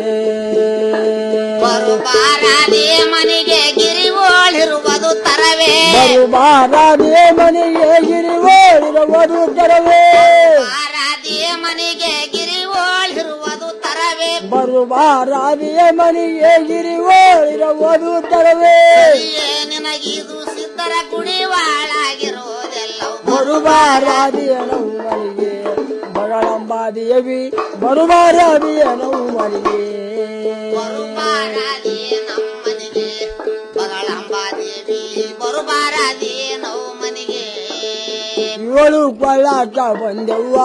ಬರುಬಾರದೇ ಮನೆಗೆ ಗಿರಿಗೋಳಿರುವುದು ತರವೇ ಬರುಬಾರದೇ ಮನೆಗೆ ಗಿರಿಗೋಳಿರುವುದು ತರವೇ ಬಾರದೇ ಮನೆಗೆ ಗಿರಿಗೋಳಿರುವುದು ತರವೇ ಬರುಬಾರದೇ ಮನೆಗೆ ಗಿರಿಗೋಳಿರುವುದು ತರವೇ ಏ ನಿನಗಿದು ಸಿದ್ಧರ ಗುಡಿವಾಳಾಗಿರುವುದೆಲ್ಲ ಬರುಬಾರದೇನವು ಮನೆಗೆ ಮಗಳಂಬಾದೇವಿ ಬರುಬಾರದೇನವು ಮನೆಗೆ ಬರುಬಾರದೇ ನಮ್ಮನೆಗೆ ಬಗಳಂಬಾದೇವಿ ಬರುಬಾರದೇ ನಾವು ಮನೆಗೆ ಏಳು ಕೊಳ್ಳಾಕ ಬಂದೆವ್ವ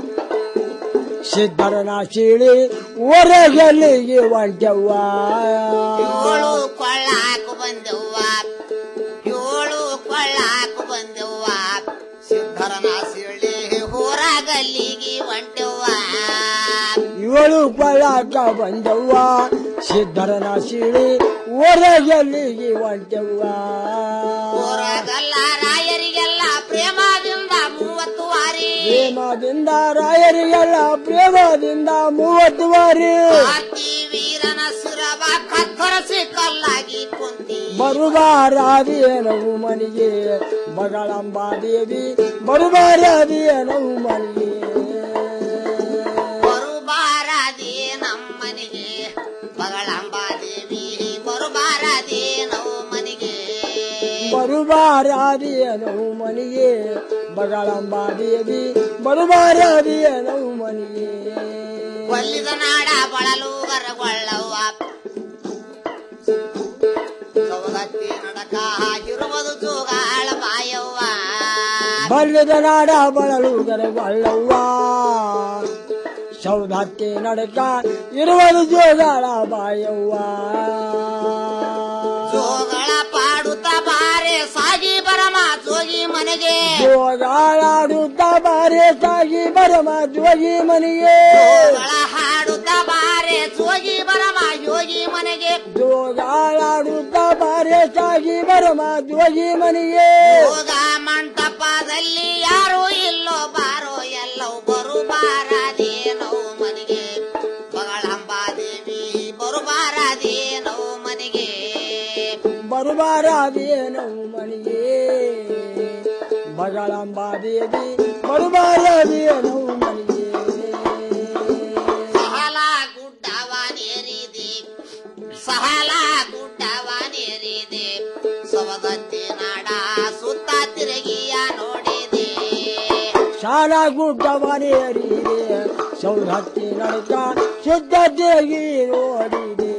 ಸಿದ್ಧರನ ಸೀಳಿ ಹೊರಗಲ್ಲಿಗೆ ಹೊಂಟೆವ್ವ ಏಳು ಕೊಳ್ಳಾಕು ಬಂದೆವ್ವ ಏಳು ಕೊಳ್ಳಾಕು ಬಂದೆವ್ವ ಸಿದ್ಧರನ ಸಿಳಿ ಹೊರಗಲ್ಲಿಗೆ ಹೊಂಟೆವ್ವ ಏಳು ಕೊಳ್ಳಾಕ ಬಂದೆವ್ವ ಸಿದ್ಧರನ ಸೀಳಿ ಹೊರಗಲ್ಲಿಗೆ ಹೊಂಟೆವ್ವ ಹೊರಗಲ್ಲ ರಾಯರಿಗೆಲ್ಲ ಪ್ರೇಮದಿಂದ ಮೂವತ್ತು ವಾರಿ ಪ್ರೇಮದಿಂದ ರಾಯರಿಗೆಲ್ಲ ಪ್ರೇಮದಿಂದ ಮೂವತ್ತು ವಾರಿ ಅತಿ ವೀರನ ಸುರವ ಕತ್ತರಿಸಿ ಕಲ್ಲಾಗಿ ಕುಂತಿ ಬರುಬಾರದೇನವು ಮನೆಗೆ ಬಗಳಂಬಾದೇವಿ ಬರುಬಾರದೇನವು ಮನೆಗೆ ಬರುಬಾರದೇ ನಮ್ಮನೆಗೆ ಬಗಳಂಬಾದೇವಿ ಬರುಬಾರದೇ ನಾವು ಮನೆಗೆ ಬರುಬಾರದೇನವು ಮನೆಗೆ ಬಗಳಂಬಾದೇವಿ ಬರುಬಾರದೇನವು ಮನೆಗೆ ಕೊಲ್ಲಿದ ನಾಡ ಬಳಲು ಗರಗೊಳ್ಳವ್ವ ಸೌದತ್ತಿ ನಡಕ ಹಾಕಿರುವುದು ಜೋಗಾಳ ಬಾಯವ್ವ ಬಲ್ಲದ ನಾಡ ಬಳಲು ಗರಗೊಳ್ಳವ್ವ ಸೌದತ್ತಿ ನಡಕ ಇರುವುದು ಜೋಗಾಳ ಬಾಯವ್ವ ಜೋಗಳ ಪಾಡುತ್ತ ಬಾರೆ ಸಾಗಿ ಬರಮ ಜೋಗಿ ಮನೆಗೆ ಜೋಗಾಳಾಡುತ್ತ ಬಾರೆ ಸಾಗಿ ಬರಮ ಜೋಗಿ ಮನೆಗೆ ಜೋಗಳ ಹಾಡುತ್ತ ಬಾರೆ ಜೋಗಿ ಬರಮ ಯೋಗಿ ಮನೆಗೆ ಜೋಗಾಳಾಡುತ್ತ ಬಾರೆ ಸಾಗಿ ಬರಮ ಜೋಗಿ ಮನೆಗೆ ಯೋಗ ಮಂಟಪದಲ್ಲಿ ಯಾರು ಇಲ್ಲೋ ಬಾರೋ ಎಲ್ಲವೂ ಬರು ಬಾರದೇನೋ ಮನೆಗೆ ಬಗಳಂಬಾದೇವಿ ಬರು ಬಾರದೇನೋ ಮನೆಗೆ ಬರುಬಾರದೇನೋ ಮನೆಗೆ ಬಗಳಂಬಾದೇವಿ ಬರುಬಾರದೇನೋ ಮನೆಗೆ ಸಹಲ ಗುಡ್ಡವನೇರಿದೆ ಸಹಲ ಗುಡ್ಡವನೇರಿದೆ ಸವದತ್ತಿ ನಾಡ ಸುತ್ತ ತಿರುಗಿಯ ನೋಡಿದೆ ಶಾಲ ಗುಡ್ಡವನೇರಿದೆ ಸೌರತ್ತಿ ನಡಕ ಶುದ್ಧ ದೇಗಿ ನೋಡಿದೆ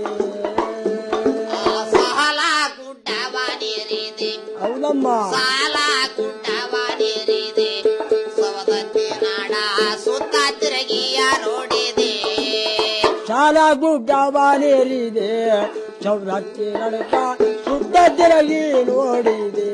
ಸಹಲ ಗುಡ್ಡವನೇರಿದೆ ಹೌದಮ್ಮ ಸಾಲ ಗುಡ್ಡವನೇರಿದೆ ಸವದತ್ತಿ ನಾಡ ಸುತ್ತ ತಿರುಗಿಯ ನೋಡಿದೆ ಶಾಲ ಗುಡ್ಡವನೇರಿದೆ ಸೌರತ್ತಿ ನಡಕ ಶುದ್ಧ ತಿರುಗಿ ನೋಡಿದೆ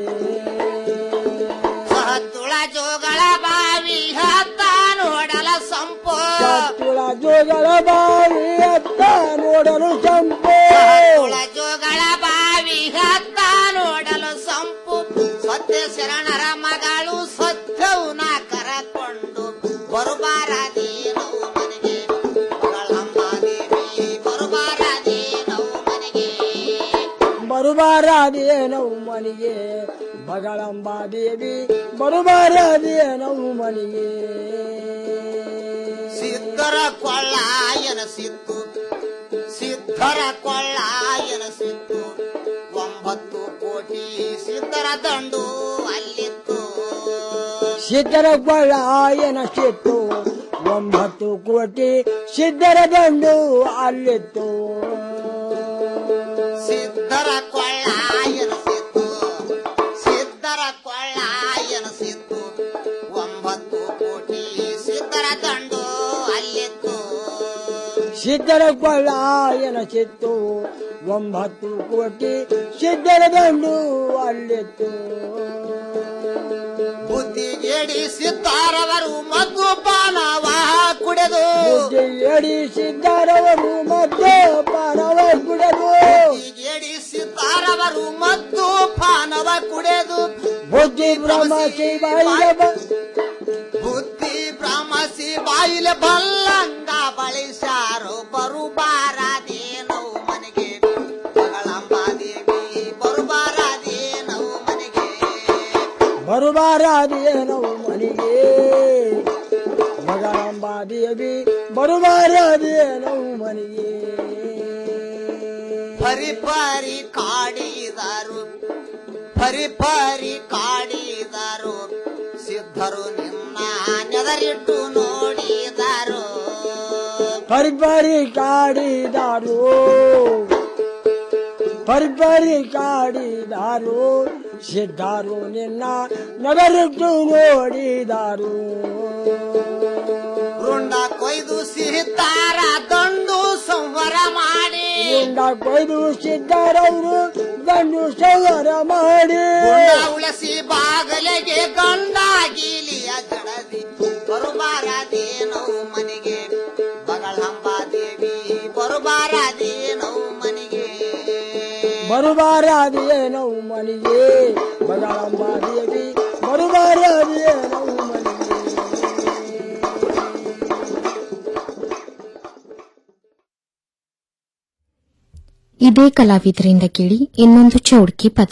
ಸಹತ್ತುಳ ಜೋಗಳ ಬಾವಿ ಹತ್ತ ನೋಡಲ ಸಂಪೋ ಸತ್ತುಳ ಜೋಗಳ ಬಾವಿ ಅತ್ತ ನೋಡಲು ಚಂಪು ಸಹತ್ತುಳ ಜೋಗಳ ಬಾವಿ ಹತ್ತ ನೋಡಲು ಸಂಪು ಸತ್ಯ ಶರಣರ ಮಗಳು ಸತ್ಯವನ ಕರಕೊಂಡು ಬರುಬಾರದೇನೋ ಮನೆಗೆ ಬಗಳಂಬಾದೇವಿ ಬರುಬಾರದೇನೋ ಮನೆಗೆ ಬರುಬಾರದೇನೋ ಮನೆಗೆ ಬಗಳಂಬ ದೇವಿ ಬರುಬಾರದೇನೋ ಮನೆಗೆ ಸಿದ್ಧರ ಕೊಳ್ಳ ಎನಸಿತ್ತು ಸಿದ್ಧರ ಕೊಳ್ಳ ಎನಸಿತ್ತು ಒಂಬತ್ತು ಕೋಟಿ ಸಿದ್ಧರ ದಂಡು ಅಲ್ಲಿತ್ತು ಸಿದ್ಧರ ಕೊಳ್ಳ ಎನಸಿತ್ತು ಒಂಬತ್ತು ಕೋಟಿ ಸಿದ್ಧರ ದಂಡು ಅಲ್ಲಿತ್ತು ಸಿದ್ಧರ ಕೊಳ್ಳ ಎನಸಿತ್ತು ಸಿದ್ಧರ ಕೊಳ್ಳ ಎನಸಿತ್ತು ಒಂಬತ್ತು ಕೋಟಿ ಸಿದ್ಧರ ದಂಡು ಅಲ್ಲಿತ್ತು ಸಿದ್ಧರ ಕೊಳ್ಳ ಎನಸಿತ್ತು ಒಂಬತ್ತು ಕೋಟಿ ಸಿದ್ಧರ ದಂಡು ಅಲ್ಲಿತ್ತು ಬುದ್ಧಿಗೇಡಿ ಸಿದ್ಧಾರವರು ಮದ್ದು ಪಾನವ ಕುಡೆದು ಬುದ್ಧಿಗೇಡಿ ಸಿದ್ಧಾರವರು ಮದ್ದು ಪಾನವ ಕುಡೆದು ಬುದ್ಧಿಗೇಡಿ ಸಿದ್ಧಾರವರು ಮದ್ದು ಪಾನವ ಕುಡೆದು ಬುದ್ಧಿ ಭ್ರಮಸಿ ಬಾಯಿಗೆ ಬ- ಬುದ್ಧಿ ಭ್ರಮಸಿ ಬಾಯಿಲೆ ಬಲ್ಲಂಗ ಬಳಸ್ಯಾರು ಬರುಬಾರದೇನೋ ಮನೆಗೆ ಬಗಳಂಬಾದೇವಿ ಬರುಬಾರದೇನೋ ಮನೆಗೆ ಬರುಬಾರದೇನೋ ಮನೆಗೆ ಮಗಳಂಬ ದೇವಿ ಬರುಬಾರದೇನೋ ಮನೆಗೆ ಪರಿ ಪರಿ ಕಾಡಿದರು ಪರಿ ಪರಿ ಕಾಡಿದರು ಸಿದ್ಧರು ನಿನ್ನ ನೆದರಿಟ್ಟು ನೋಡಿದರು ಪರಿಪರಿ ಕಾಡಿದಾರು ಪರಿಪರಿ ಕಾಡಿದಾರು ಸಿದ್ಧಾರು ನಿನ್ನ ನಗರಿಟ್ಟು ನೋಡಿದಾರು ರುಂಡ ಕೊಯ್ದು ಸಿಹಿತಾರ ದಂಡು ಸಂವರ ಮಾಡಿ ಗುಂಡ ಕೊಯ್ದು ಸಿದ್ಧಾರವರು ಗಂಡು ಸವರ ಮಾಡಿ ಗುಂಡ ಉಳಸಿ ಬಾಗಲೆಗೆ ಗಂಡ ಗೀಲಿಯ ಜಡದಿ ಬರುಬಾರದೇನೋ ಮನೆಗೆ ಬಗಳಂಬಾದೇವಿ ಬರುಬಾರದೇನೋ ಮನೆಗೆ ಬರುಬಾರದೇನೋ ಮನೆಗೆ ಬಗಳಂಬ ದೇವಿ ಬರುಬಾರದೇನೋ ಮನೆಗೆ ಇದೇ ಕಲಾವಿದರಿಂದ ಕೇಳಿ ಇನ್ನೊಂದು ಚೌಡ್ಕಿ ಪದ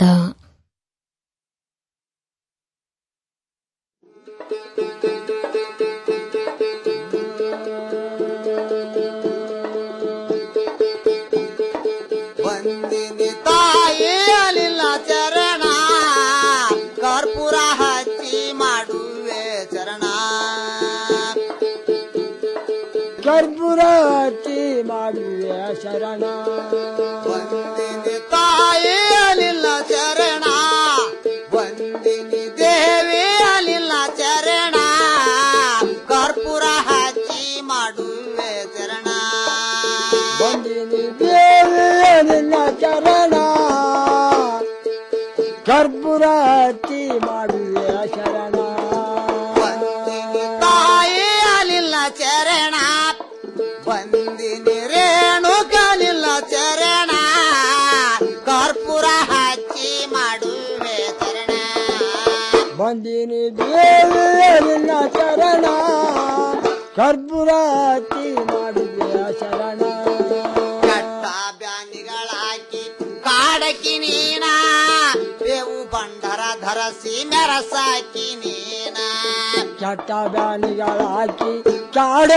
ಬಂದಿನಿ ತಾಯಿ ಅಲಿಲ್ಲ ಚರಣ ಕರ್ಪೂರ ಹಚ್ಚಿ ಮಾಡುವೆ ಚರಣ ಕರ್ಪೂರ ಹಚ್ಚಿ ಮಾಡುವೆ ಶರಣ ಬಂದಿನಿ ತಾಯಿ ಅಲಿಲ್ಲ ಚರಣ ಬಂದಿನಿ ದೇವಿ ಅಲಿಲ್ಲ ಕರ್ಪೂರ ಹಚ್ಚಿ ಮಾಡುವೆ ಶರಣ ತಾಯಿ ಅಲಿಲ್ಲ ಚರಣ ಬಂದಿನಿ ರೇಣುಕನಿಲ್ಲ ಚರಣ ಕರ್ಪೂರ ಹಚ್ಚಿ ಮಾಡುವೆ ಚರಣ ಬಂದಿನಿ ದೇವಿ ನಿನ್ನ ಚರಣ ಕರ್ಪೂರ ಹಚ್ಚಿ ಮಾಡುವೆ ಶರಣ ಕಟ್ಟ ಬ್ಯಾನಿಗಳಾಕಿ ಕಾಡಕಿ ನೀನ ಬೇವು ಬಂಡರ ಧರಸಿ ಮೆರಸಾಕಿ ನೀನ ಚಟ್ಟ ಬ್ಯಾನಿಗಳ ಹಾಕಿ ಕಾಡ